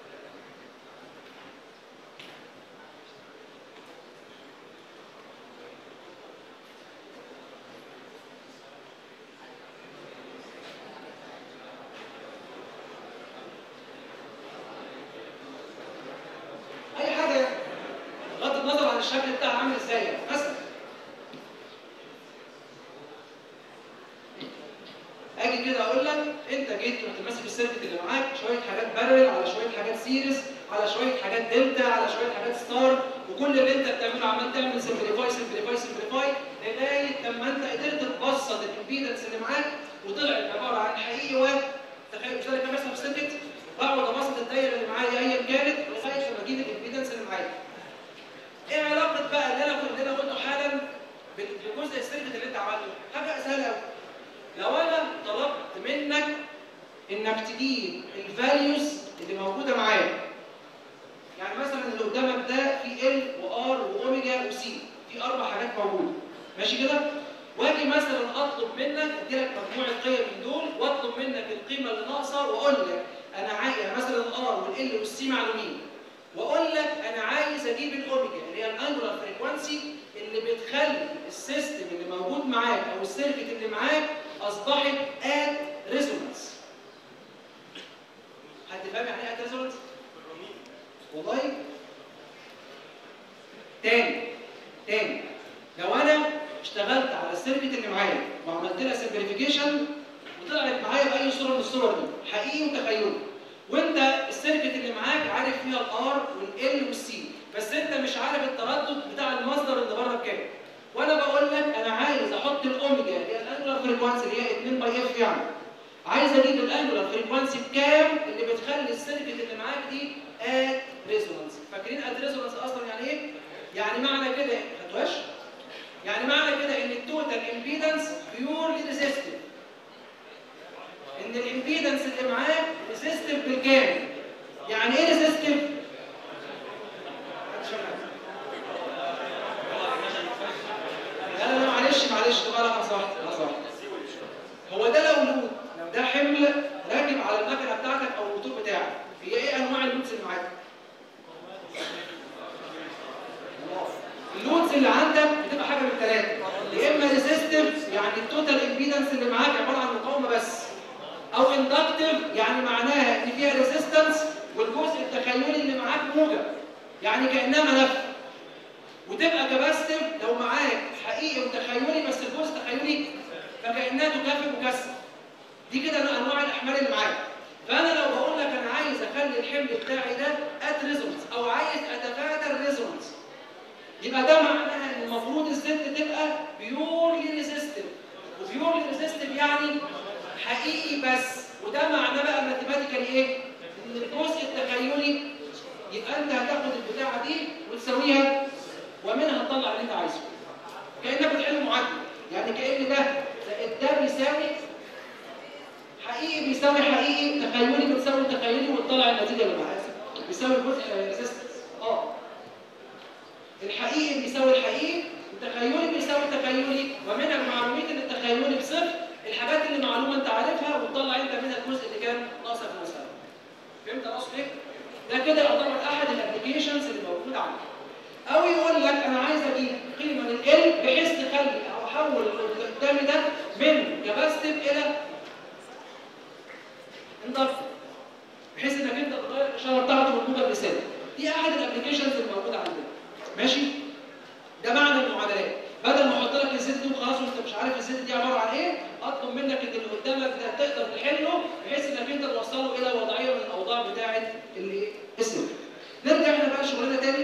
اي حاجه يعني. بغض النظر عن الشكل بتاعها عامل ازاي يعني. مثلا اجي كده اقول لك انت جيت رحت ماسك السيركت اللي معاك شويه حاجات بارل على شويه حاجات سيريس على شويه حاجات دلتا على شويه حاجات ستار وكل اللي انت بتعمله عمال تعمل سمبليفاي سمبليفاي سمبليفاي لغايه لما انت قدرت تبسط الامبيدنس اللي معاك وطلعت عباره عن حقيقي واحد تخيل مش ده مثلا في سيركت بقعد ابسط الدايره اللي معايا ايا كانت لغايه لما اجيب الامبيدنس اللي معايا. ايه علاقه بقى اللي انا كنت اللي انا قلته حالا بالجزء السيركت اللي انت عملته؟ حاجه سهله قوي. لو انا طلبت منك انك تجيب الفاليوز اللي موجوده معايا يعني مثلا اللي قدامك ده في ال وار واوميجا وسي في اربع حاجات موجوده ماشي كده واجي مثلا اطلب منك ادي لك مجموعه قيم من دول واطلب منك القيمه اللي ناقصه واقول لك انا عايز يعني مثلا الار والال والسي معلومين واقول لك انا عايز اجيب الاوميجا اللي هي الانجولار فريكوانسي اللي بتخلي السيستم اللي موجود معاك او السيركت اللي معاك اصبحت ات ريزونانس حد فاهم يعني ايه ات ريزونانس والله تاني تاني لو انا اشتغلت على السيركت اللي معايا وعملت لها سمبليفيكيشن وطلعت معايا باي صوره من الصور دي حقيقي وتخيلي وانت السيركت اللي معاك عارف فيها الار والال والسي بس انت مش عارف التردد بتاع المصدر اللي بره بكام وانا بقول لك انا عايز احط الاوميجا اللي هي الانجولار فريكوانسي اللي هي 2 باي اف يعني عايز اجيب الانجولار فريكوانسي بكام اللي بتخلي السيركت اللي معاك دي ات ريزونانس فاكرين ات ريزونانس اصلا يعني ايه؟ يعني معنى كده خدتوهاش؟ يعني معنى كده ان التوتال امبيدنس بيورلي ريزيستيف ان الامبيدنس اللي معاك ريزيستيف بالكامل يعني ايه ريزيستيف؟ لا لا لا معلش معلش طب انا لحظه واحده لحظه واحده هو ده لو لود لو ده حمل راكب على المكنه بتاعتك او الموتور بتاعك هي ايه انواع اللودز اللي معاك؟ اللودز اللي عندك بتبقى حاجه من ثلاثه يا اما ريزيستيف يعني التوتال امبيدنس اللي معاك عباره عن مقاومه بس او اندكتيف يعني معناها ان فيها ريزيستنس والجزء التخيلي اللي معاك موجب يعني كانها ملف وتبقى كباستيف لو معاك حقيقي وتخيلي بس الجزء تخيلي فكانها تكافئ مكثف دي كده انواع الاحمال اللي معاك فانا لو بقول لك انا عايز اخلي الحمل بتاعي ده ات ريزونانس او عايز اتفادى الريزونانس يبقى ده معناها ان المفروض الست تبقى بيورلي ريزيستيف وبيورلي ريزيستيف يعني حقيقي بس وده معناه بقى ماثيماتيكال ايه؟ ان الجزء التخيلي يبقى انت هتاخد البتاعه دي وتساويها ومنها تطلع اللي انت عايزه كانك بتحل معادله يعني كان ده زائد ده بيساوي حقيقي بيساوي حقيقي تخيلي بتساوي تخيلي وتطلع النتيجه اللي معاها بيساوي جزء ريزيستنس اه الحقيقي بيساوي الحقيقي التخيلي بيساوي تخيلي ومن المعلومات ان التخيلي بصفر الحاجات اللي معلومه انت عارفها وتطلع انت منها الجزء اللي كان ناقصك في المساله فهمت اقصد ايه ده كده يعتبر احد الابلكيشنز اللي موجود عندك او يقول لك انا عايز اجيب قيمه من ال بحيث تخلي او احول اللي قدامي ده من كاباستيف الى اندكتيف بحيث انك انت تغير الاشاره بتاعته من موجب لسالب دي احد الابلكيشنز اللي موجوده عندنا ماشي ده معنى المعادلات بدل ما احط لك الزد دي وخلاص وانت مش عارف الزد دي عباره عن ايه اطلب منك ان اللي قدامك ده تقدر تحله بحيث انك انت توصله الى وضعيه من الاوضاع بتاعه الايه السلك نرجع احنا بقى لشغلنا تاني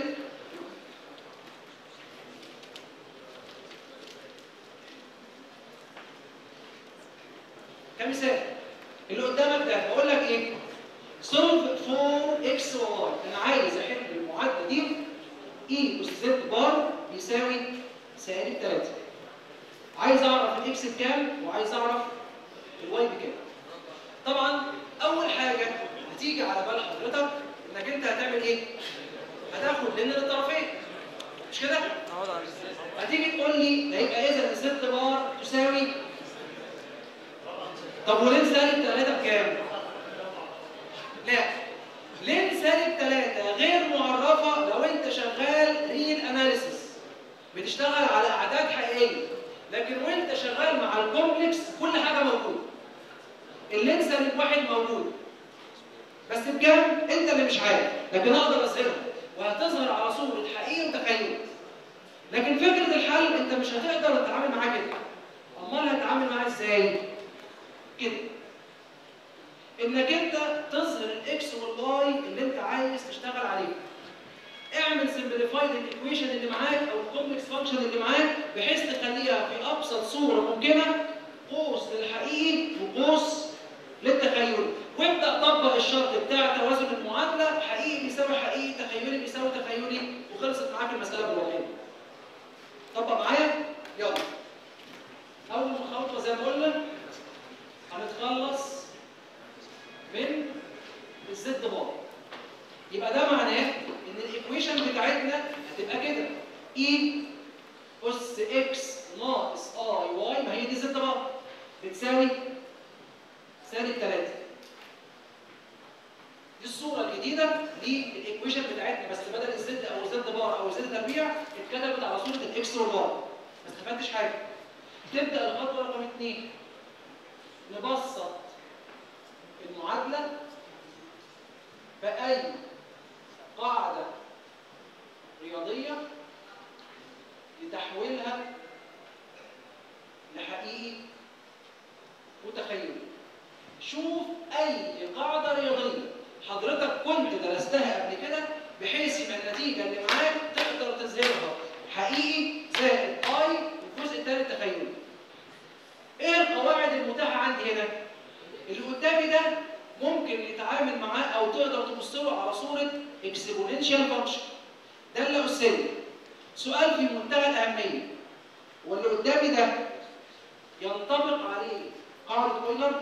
كمثال اللي قدامك ده بقول لك ايه solve for x و y انا عايز احل المعادله دي e اس زد بار بيساوي سالب 3 عايز اعرف الاكس بكام وعايز اعرف الواي بكام طبعا اول حاجه هتيجي على بال حضرتك انك انت هتعمل ايه هتاخد لين للطرفين مش كده هتيجي تقول لي ده يبقى اذا الزد بار تساوي طب ولين سالب 3 بكام لا لين سالب 3 غير معرفه لو انت شغال ريل اناليسيس بتشتغل على اعداد حقيقيه لكن وانت شغال مع الكومبلكس كل حاجه موجوده اللين سالب واحد موجود بس بكام انت اللي مش عارف لكن اقدر اسالها وهتظهر على صوره حقيقي وتخيل لكن فكره الحل انت مش هتقدر تتعامل معاه كده امال هتتعامل معاه ازاي كده انك انت تظهر الاكس والواي اللي انت عايز تشتغل عليه اعمل سمبليفايد الايكويشن اللي معاك او الكومبلكس فانكشن اللي معاك بحيث تخليها في ابسط صوره ممكنه قوس للحقيقي وقوس للتخيل وابدا طبق الشرط بتاع توازن المعادله حقيقي بيساوي حقيقي تخيلي بيساوي تخيلي وخلصت معاك المساله بالواقعيه طبق معايا يلا اول خطوه زي ما قلنا هنتخلص من الزد بار يبقى ده معناه ان الايكويشن بتاعتنا هتبقى كده اي اس اكس ناقص اي واي ما هي دي زد بار بتساوي سالب 3 دي الصوره الجديده للايكويشن بتاعتنا بس بدل الزد او الزد بار او الزد تربيع اتكتبت على صوره الاكس والبار ما استفدتش حاجه تبدا الخطوه رقم 2 نبسط المعادله بأي قاعدة رياضية لتحويلها لحقيقي وتخيلي شوف أي قاعدة رياضية حضرتك كنت درستها قبل كده بحيث يبقى النتيجة اللي معاك تقدر تظهرها حقيقي زائد اي الجزء الثاني التخيلي. ايه القواعد المتاحة عندي هنا؟ اللي قدامي ده ممكن يتعامل معاه او تقدر تبص له على صوره اكسبوننشال فانكشن ده اللي أساسي سؤال في منتهى الاهميه واللي قدامي ده ينطبق عليه قاعده اويلر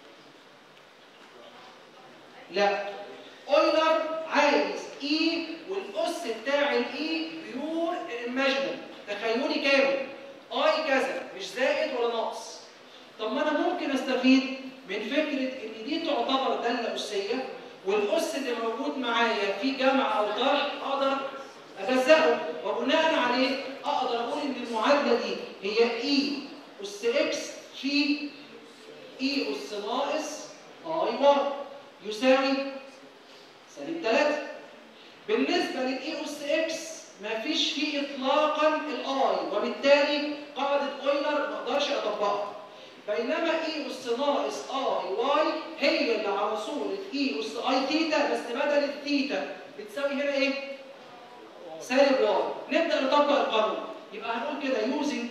لا اويلر عايز اي والاس بتاع الاي بيور ايماجينال تخيلي كامل اي كذا مش زائد ولا ناقص طب ما انا ممكن استفيد من فكره ان دي تعتبر داله اسيه والاس اللي موجود معايا في جمع او طرح اقدر اجزأه وبناء عليه اقدر اقول ان المعادله دي هي اي اس اكس في اي اس ناقص اي واي يساوي سالب 3 بالنسبه للاي اس اكس ما فيش فيه اطلاقا الاي وبالتالي قاعده اويلر ما اقدرش اطبقها بينما اي اس ناقص اي واي هي اللي على صوره اي اس اي تيتا بس بدل التيتا بتساوي هنا ايه؟ سالب واي نبدا نطبق القانون يبقى هنقول كده يوزنج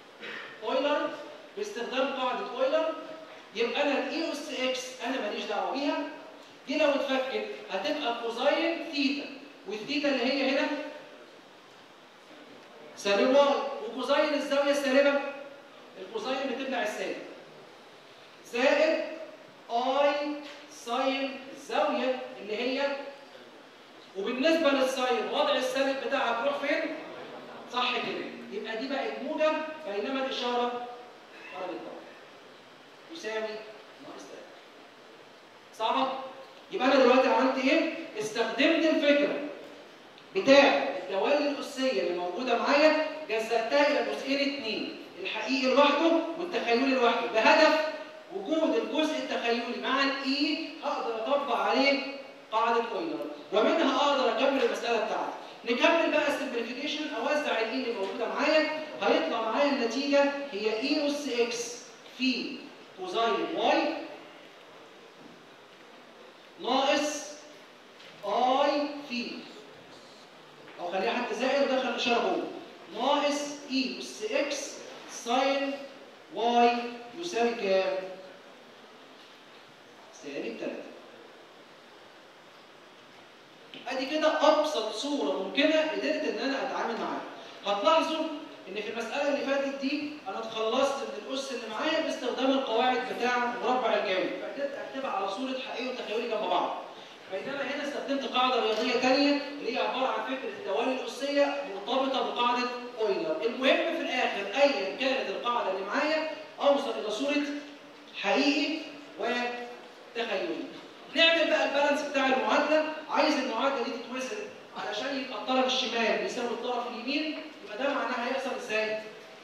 اويلر باستخدام قاعده اويلر يبقى انا الاي اس اكس انا ماليش دعوه بيها دي لو اتفكت هتبقى كوزاين ثيتا والثيتا اللي هي هنا سالب واي وكوزاين الزاويه السالبه الكوزاين بتبلع السالب زائد اي ساين الزاويه اللي هي وبالنسبه للساين وضع السالب بتاعها بيروح فين؟ صح كده يبقى دي بقت موجب بينما الاشاره خرجت بره يساوي ناقص 3 صعبه؟ يبقى انا دلوقتي عملت ايه؟ استخدمت الفكره بتاع الدوال الاسيه اللي موجوده معايا جزأتها الى جزئين اثنين الحقيقي لوحده والتخيلي لوحده بهدف وجود الجزء التخيلي مع الاي اقدر اطبق عليه قاعده اويلر ومنها اقدر اكمل المساله بتاعتي نكمل بقى السمبليفيكيشن اوزع الاي اللي موجوده معايا هيطلع معايا النتيجه هي اي اس اكس في كوزاين واي ناقص اي في او خليها حتى زائد ودخل الاشاره جوه ناقص اي اس اكس ساين واي يساوي كام؟ سالب 3 ادي كده ابسط صوره ممكنه قدرت ان انا اتعامل معاها هتلاحظوا ان في المساله اللي فاتت دي انا اتخلصت من الاس اللي معايا باستخدام القواعد بتاع المربع الكامل فقدرت اكتبها على صوره حقيقي وتخيلي جنب بعض بينما هنا استخدمت قاعده رياضيه ثانيه اللي هي عباره عن فكره الدوال الاسيه مرتبطه بقاعده اويلر المهم في الاخر ايا كانت القاعده اللي معايا اوصل الى صوره حقيقي وتخيلي نعمل بقى البالانس بتاع المعادله عايز المعادله دي تتوزن علشان يبقى الطرف الشمال بيساوي الطرف اليمين يبقى ده معناها هيحصل ازاي؟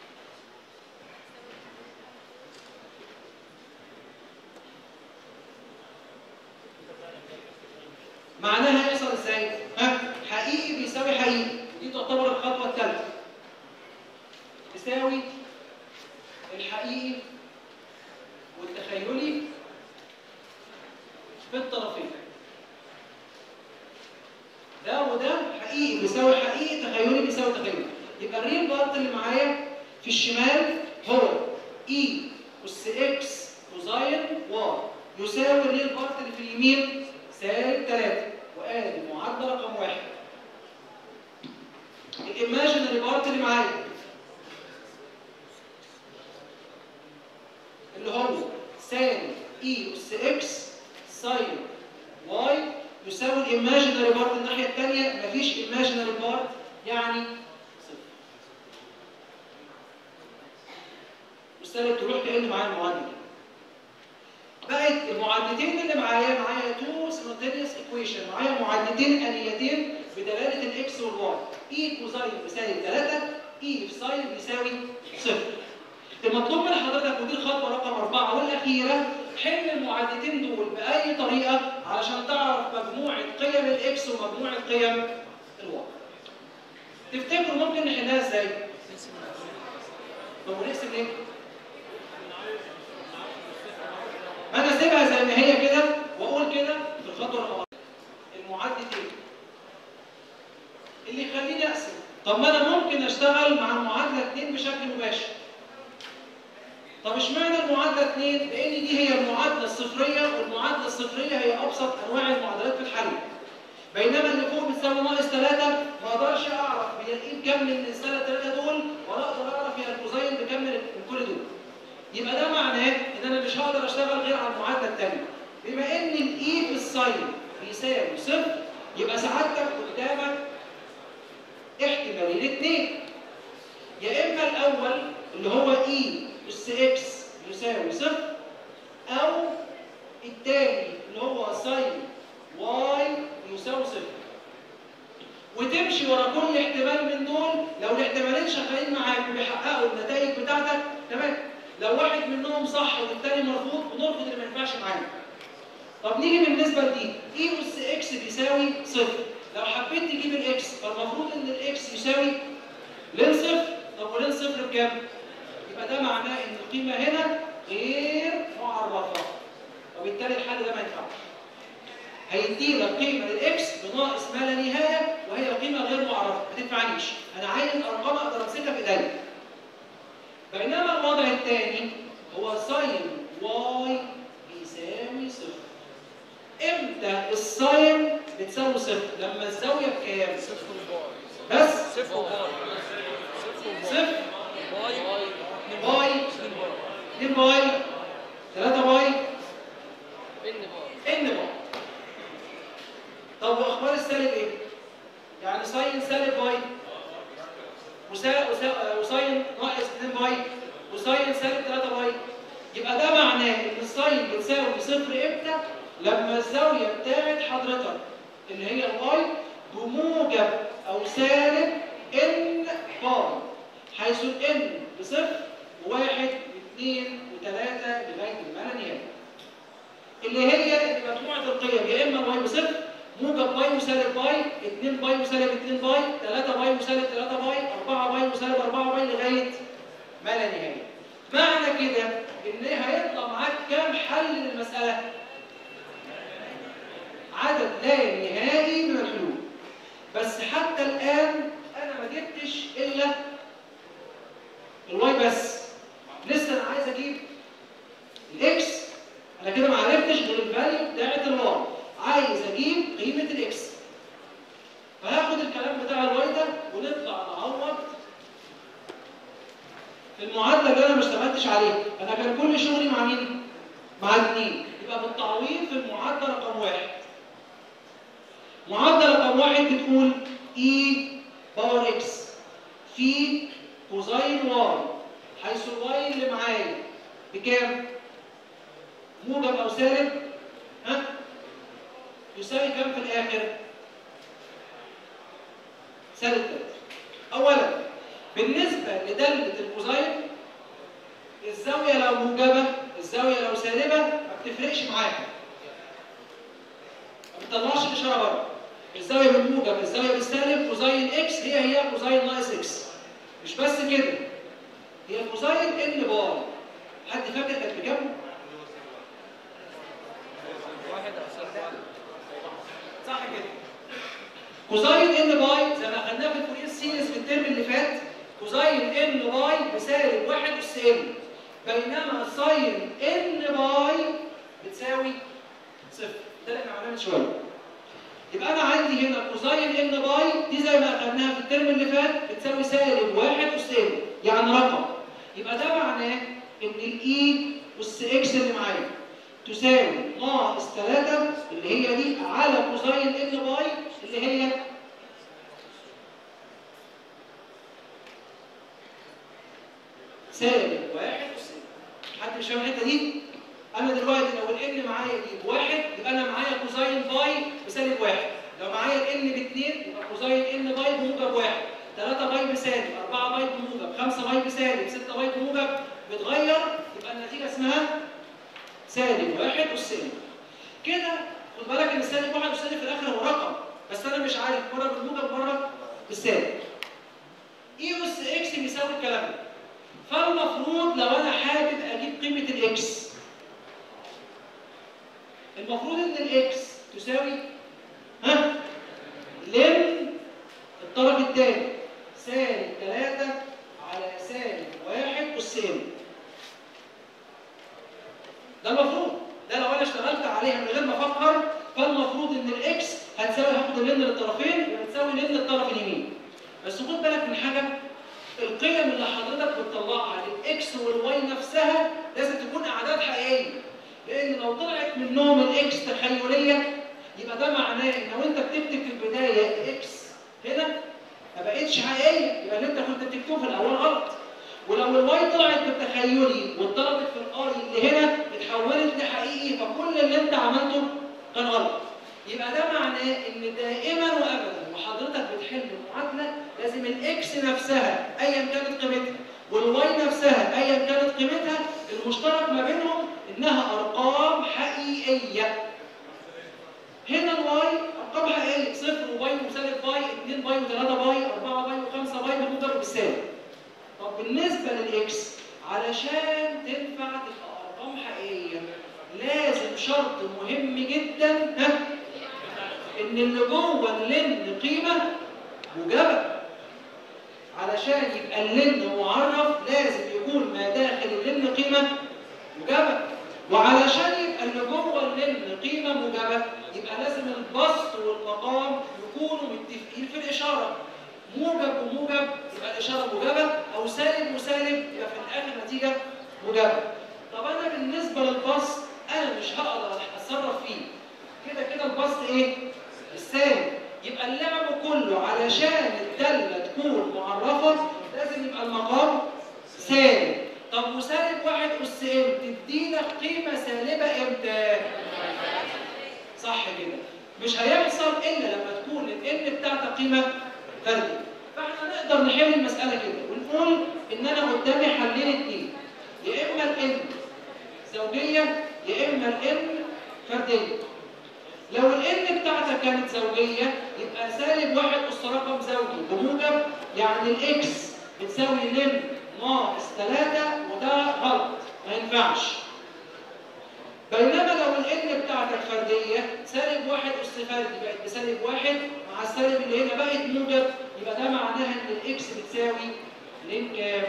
معناها هيحصل ازاي؟ ها؟ حقيقي بيساوي حقيقي دي تعتبر الخطوه الثالثه يساوي الحقيقي والتخيلي في الطرفين ده وده حقيقي بيساوي حقيقي تخيلي بيساوي تخيلي يبقى الريل بارت اللي معايا في الشمال هو اي اس اكس كوزاين واي يساوي الريل بارت اللي في اليمين سالب 3 وادي معادله رقم واحد الايماجينري بارت اللي معايا اللي هو سالب اي اس اكس ساين واي يساوي الايماجينري بارت الناحيه الثانيه مفيش ايماجينري بارت يعني صفر والسالب تروح كانه معايا المعادله بقت المعادلتين اللي معايا معايا تو سيمultaneous ايكويشن معايا معادلتين اليتين بدلاله الاكس والواي اي كوزاين بيساوي 3 اي في ساين بيساوي صفر المطلوب من حضرتك ودي الخطوه رقم اربعه والاخيره حل المعادلتين دول باي طريقه علشان تعرف مجموعه قيم الاكس ومجموعه قيم الواي. تفتكروا ممكن نحلها ازاي؟ طب ونقسم ليه؟ ما انا اسيبها زي ما هي كده واقول كده في الخطوه رقم المعادلتين اللي يخليني اقسم طب ما انا ممكن اشتغل مع المعادله 2 بشكل مباشر طب اشمعنى المعادله 2 لان دي هي المعادله الصفريه والمعادله الصفريه هي ابسط انواع المعادلات في الحل بينما اللي فوق بتساوي ناقص 3 ما اقدرش اعرف هي الايه بكم من السنه 3 دول ولا اقدر اعرف هي الكوزين بكم من كل دول يبقى ده معناه ان انا مش هقدر اشتغل غير على المعادله الثانيه بما ان الاي في الساين بيساوي صفر يبقى سعادتك قدامك احتمالين اثنين يا اما الاول اللي هو اي اس اكس يساوي صفر او الثاني اللي هو ساين واي يساوي صفر وتمشي ورا كل احتمال من دول لو الاحتمالين شغالين معاك وبيحققوا النتائج بتاعتك تمام لو واحد منهم صح والتاني مرفوض بنرفض اللي ما ينفعش معانا طب نيجي بالنسبه لدي اي اس اكس بيساوي صفر لو حبيت تجيب الاكس فالمفروض ان الاكس يساوي لين صفر طب ولين صفر بكام؟ يبقى ده معناه ان القيمه هنا غير معرفه وبالتالي الحل ده ما ينفعش هيدينا قيمه للاكس بناقص ما لا نهايه وهي قيمه غير معرفه ما تنفعنيش انا عايز ارقام اقدر امسكها في ايديا بينما الوضع الثاني هو ساين واي بيساوي صفر امتى الساين بتساوي صفر لما الزاويه بكام صفر وباي بس صفر وباي صفر وباي صفر باي باي اتنين باي 2 باي 3 باي ان باي ان باي طب واخبار السالب ايه يعني ساين سالب باي وسا- وسا- وساين ناقص 2 باي وساين سالب 3 باي يبقى ده معناه ان الساين بتساوي صفر امتى لما الزاويه بتاعت حضرتك اللي هي الواي بموجب او سالب ان باي حيث الان بصفر وواحد واثنين وثلاثه لغايه ما لا نهايه اللي هي ان مجموعه القيم يا اما باي بصفر موجب باي وسالب باي 2 باي وسالب 2 باي 3 باي وسالب 3 باي 4 باي وسالب 4 باي لغايه ما لا نهايه معنى كده ان هيطلع معاك كام حل للمساله عدد لا نهائي من الحلول بس حتى الان انا ما جبتش الا الواي بس لسه انا عايز اجيب الاكس انا كده ما عرفتش غير الفاليو بتاعت الواي عايز اجيب قيمه الاكس فهاخد الكلام بتاع الواي ده ونطلع نعوض في المعادله اللي انا ما اشتغلتش عليها انا كان كل شغلي مع مين مع الاثنين يبقى بالتعويض في المعادله رقم واحد معادله رقم واحد بتقول اي باور اكس في كوزين واي حيث الواي اللي معايا بكام؟ موجب او سالب ها يساوي كام في الاخر سالب 3 اولا بالنسبه لداله الكوزين الزاويه لو موجبه الزاويه لو سالبه ما بتفرقش معاك ما بتطلعش الاشاره بره الزاويه بالموجب الزاويه بالسالب كوزين اكس هي هي كوزين ناقص اكس مش بس كده هي كوزين ان باي حد فاكر كانت بكام؟ واحد او صفر واحد صح كده كوزين ان باي زي ما خدناه في الفورير سيريز في الترم اللي فات كوزين ان باي بسالب 1 اس ان بينما ساين ان باي بتساوي صفر ده اللي احنا عملناه من شويه يبقى انا عندي هنا كوزين ان باي دي زي ما اخدناها في الترم اللي فات بتساوي سالب 1 اس ان يعني رقم يبقى ده معناه ان الاي اس اكس اللي معايا تساوي ناقص 3 اللي هي دي على كوزين ان باي اللي هي سالب 1 اس حد مش فاهم الحته دي؟ انا دلوقتي لو الان معايا دي بواحد يبقى انا معايا كوزين باي بسالب واحد لو معايا الان باثنين يبقى كوزين ان باي بموجب واحد 3 باي بسالب 4 باي بموجب 5 باي بسالب 6 باي بموجب بتغير يبقى النتيجه اسمها سالب واحد اس ان كده خد بالك ان السالب واحد اس ان في الاخر هو رقم بس انا مش عارف مره بالموجب مره بالسالب اي اس اكس بيساوي الكلام ده فالمفروض لو انا حابب اجيب قيمه الاكس المفروض ان الاكس تساوي ها لم الطرف الثاني سالب 3 على سالب 1 اس ان ده المفروض ده لو انا اشتغلت عليها من غير ما افكر فالمفروض ان الاكس هتساوي هاخد اللين للطرفين وهتساوي لين للطرف اليمين بس خد بالك من حاجه القيم اللي حضرتك بتطلعها للاكس والواي نفسها لازم تكون اعداد حقيقيه لان لو طلعت منهم الاكس تخيليه يبقى ده معناه ان لو انت بتكتب في البدايه الاكس هنا ما بقتش حقيقيه يبقى اللي انت كنت بتكتبه في الاول غلط ولو الواي طلعت بالتخيلي واتضربت في الاي اللي هنا اتحولت لحقيقي فكل اللي انت عملته كان غلط يبقى ده معناه ان دائما وابدا وحضرتك بتحل المعادله لازم الاكس نفسها ايا كانت قيمتها والواي نفسها ايا كانت قيمتها المشترك ما بينهم انها ارقام حقيقيه هنا الواي ارقام حقيقيه صفر وباي وسالب باي 2 باي و3 باي 4 باي و5 باي بالمضرب بالسالب طب بالنسبه للاكس علشان تنفع تبقى ارقام حقيقيه لازم شرط مهم جدا ها ان اللي جوه اللن قيمه موجبه علشان يبقى اللن معرف لازم يكون ما داخل اللن قيمه موجبه وعلشان يبقى اللي جوه اللن قيمه موجبه موجبه يبقى لازم البسط والمقام يكونوا متفقين في الاشاره موجب وموجب يبقى الاشاره موجبه او سالب وسالب يبقى في الاخر نتيجه موجبه طب انا بالنسبه للبسط انا مش هقدر اتصرف فيه كده كده البسط ايه السالب يبقى اللعب كله علشان الداله تكون معرفه لازم يبقى المقام سالب طب وسالب واحد اس ام تدينا قيمه سالبه امتى صح كده مش هيحصل الا لما تكون الان بتاعتها قيمه فرديه فاحنا نقدر نحل المساله كده ونقول ان انا قدامي حلين اتنين يا اما الان زوجيه يا اما الان فرديه لو الان بتاعتك كانت زوجيه يبقى سالب واحد اس رقم زوجي بموجب يعني الاكس بتساوي لن ناقص 3 وده غلط ما ينفعش بينما لو الان بتاعتك فرديه سالب واحد اس فردي بقت بسالب واحد مع السالب اللي هنا بقت موجب يبقى ده معناها ان الاكس بتساوي لن كام؟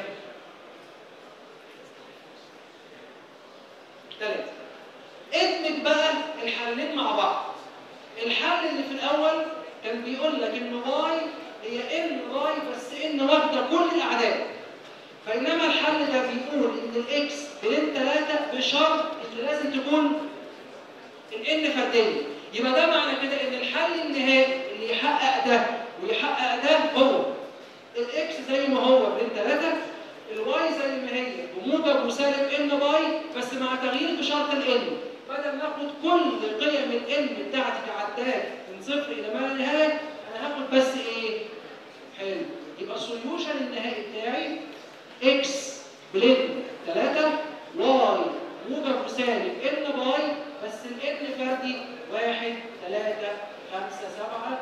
3 ادمج بقى الحلين مع بعض الحل اللي في الاول كان بيقول لك ان واي هي ان واي بس ان واخده كل الاعداد فانما الحل ده بيقول ان الاكس بين 3 بشرط ان لازم تكون الان فرديه يبقى ده معنى كده ان الحل النهائي اللي يحقق ده ويحقق ده هو الاكس زي ما هو بين 3 الواي زي ما هي بموجب وسالب ان باي بس مع تغيير في شرط الان بدل ما اخد كل قيم الان بتاعتي كعداد من صفر الى ما لا نهايه انا هاخد بس ايه؟ حلو يبقى السوليوشن النهائي بتاعي اكس بلين 3 واي موجب وسالب ان باي بس الان فردي 1 3 5 7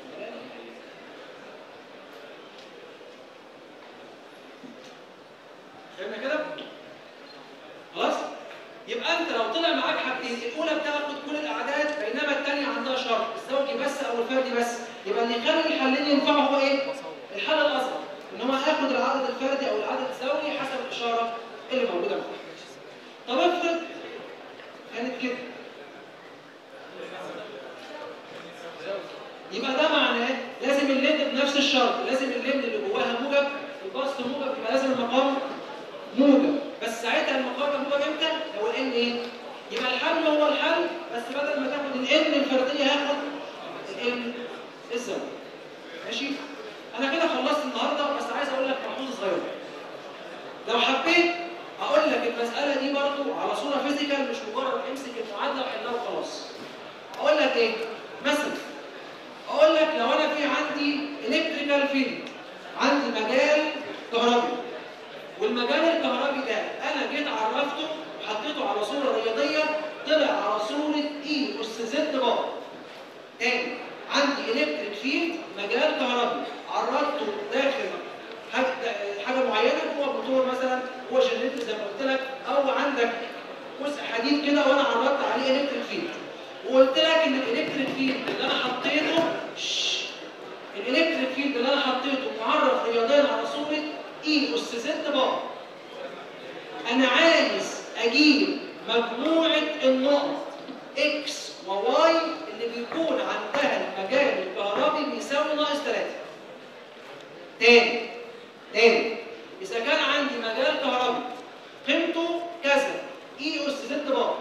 فهمنا كده؟ خلاص؟ يبقى انت لو طلع معاك حاجتين الاولى بتاخد كل الاعداد بينما الثانيه عندها شرط الزوجي بس او الفردي بس يبقى اللي يخلي الحلين ينفعوا هو ايه؟ الحل الاصغر ان هو اخد العدد الفردي او العدد الزوجي حسب الاشاره اللي موجوده معاك. طب افرض كانت كده يبقى ده معناه لازم اللين بنفس الشرط لازم اللين اللي جواها موجب البسط موجب يبقى لازم المقام موجب بس ساعتها المقام موجب امتى؟ لو الان ايه؟ يبقى الحل هو الحل بس بدل ما تاخد الان الفرديه هاخد الان الزوجي ماشي؟ انا كده خلصت النهارده بس عايز اقول لك ملحوظه صغيره لو حبيت اقول لك المساله دي برضو على صوره فيزيكال مش مجرد امسك المعادله وحلها وخلاص اقول لك ايه؟ مثلا اقول لك لو انا في عندي الكتريكال فيلد عندي مجال كهربي والمجال الكهربي ده انا جيت عرفته وحطيته على صوره رياضيه طلع على صوره اي اس زد بار تاني عندي الكتريك فيلد مجال كهربي عرضته داخل حاجه حاجه معينه هو موتور مثلا هو جنريتور زي ما قلت لك او عندك جزء حديد كده وانا عرضت عليه الكتريك فيلد وقلت لك ان الالكتريك فيلد اللي انا حطيته شش. الالكتريك فيلد اللي انا حطيته معرف رياضيا على صوره اي اس زد بار انا عايز اجيب مجموعه النقط اكس وواي اللي بيكون عندها المجال الكهربي بيساوي ناقص 3 تاني تاني اذا كان عندي مجال كهربي قيمته كذا اي اس زد بار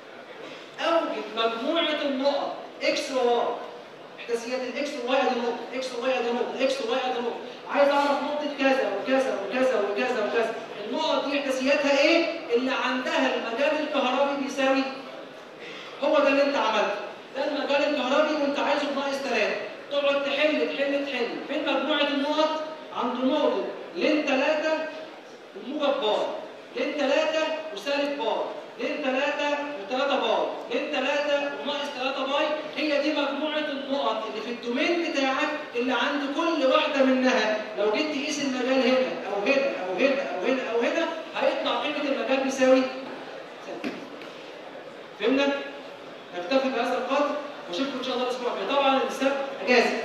اوجد مجموعه النقط اكس وواي احداثيات الاكس والواي ادي نقطه اكس والواي ادي نقطه اكس والواي ادي نقطه عايز اعرف نقطه كذا وكذا وكذا وكذا وكذا النقط دي احداثياتها ايه اللي عندها المجال الكهربي بيساوي هو ده اللي انت عملته ده المجال الكهربي وانت عايزه بناقص 3 تقعد تحل تحل تحل فين مجموعه النقط عند نقطه لين 3 وموجب بار لين 3 وسالب بار لين 3 و3 بار لين 3 وناقص 3 باي هي دي مجموعه النقط اللي في الدومين بتاعك اللي عند كل واحده منها لو جيت تقيس المجال هنا او هنا او هنا او هنا او هنا هيطلع قيمه المجال بيساوي صفر. فهمنا؟ نكتفي بهذا القدر واشوفكم ان شاء الله الاسبوع الجاي طبعا السبت اجازه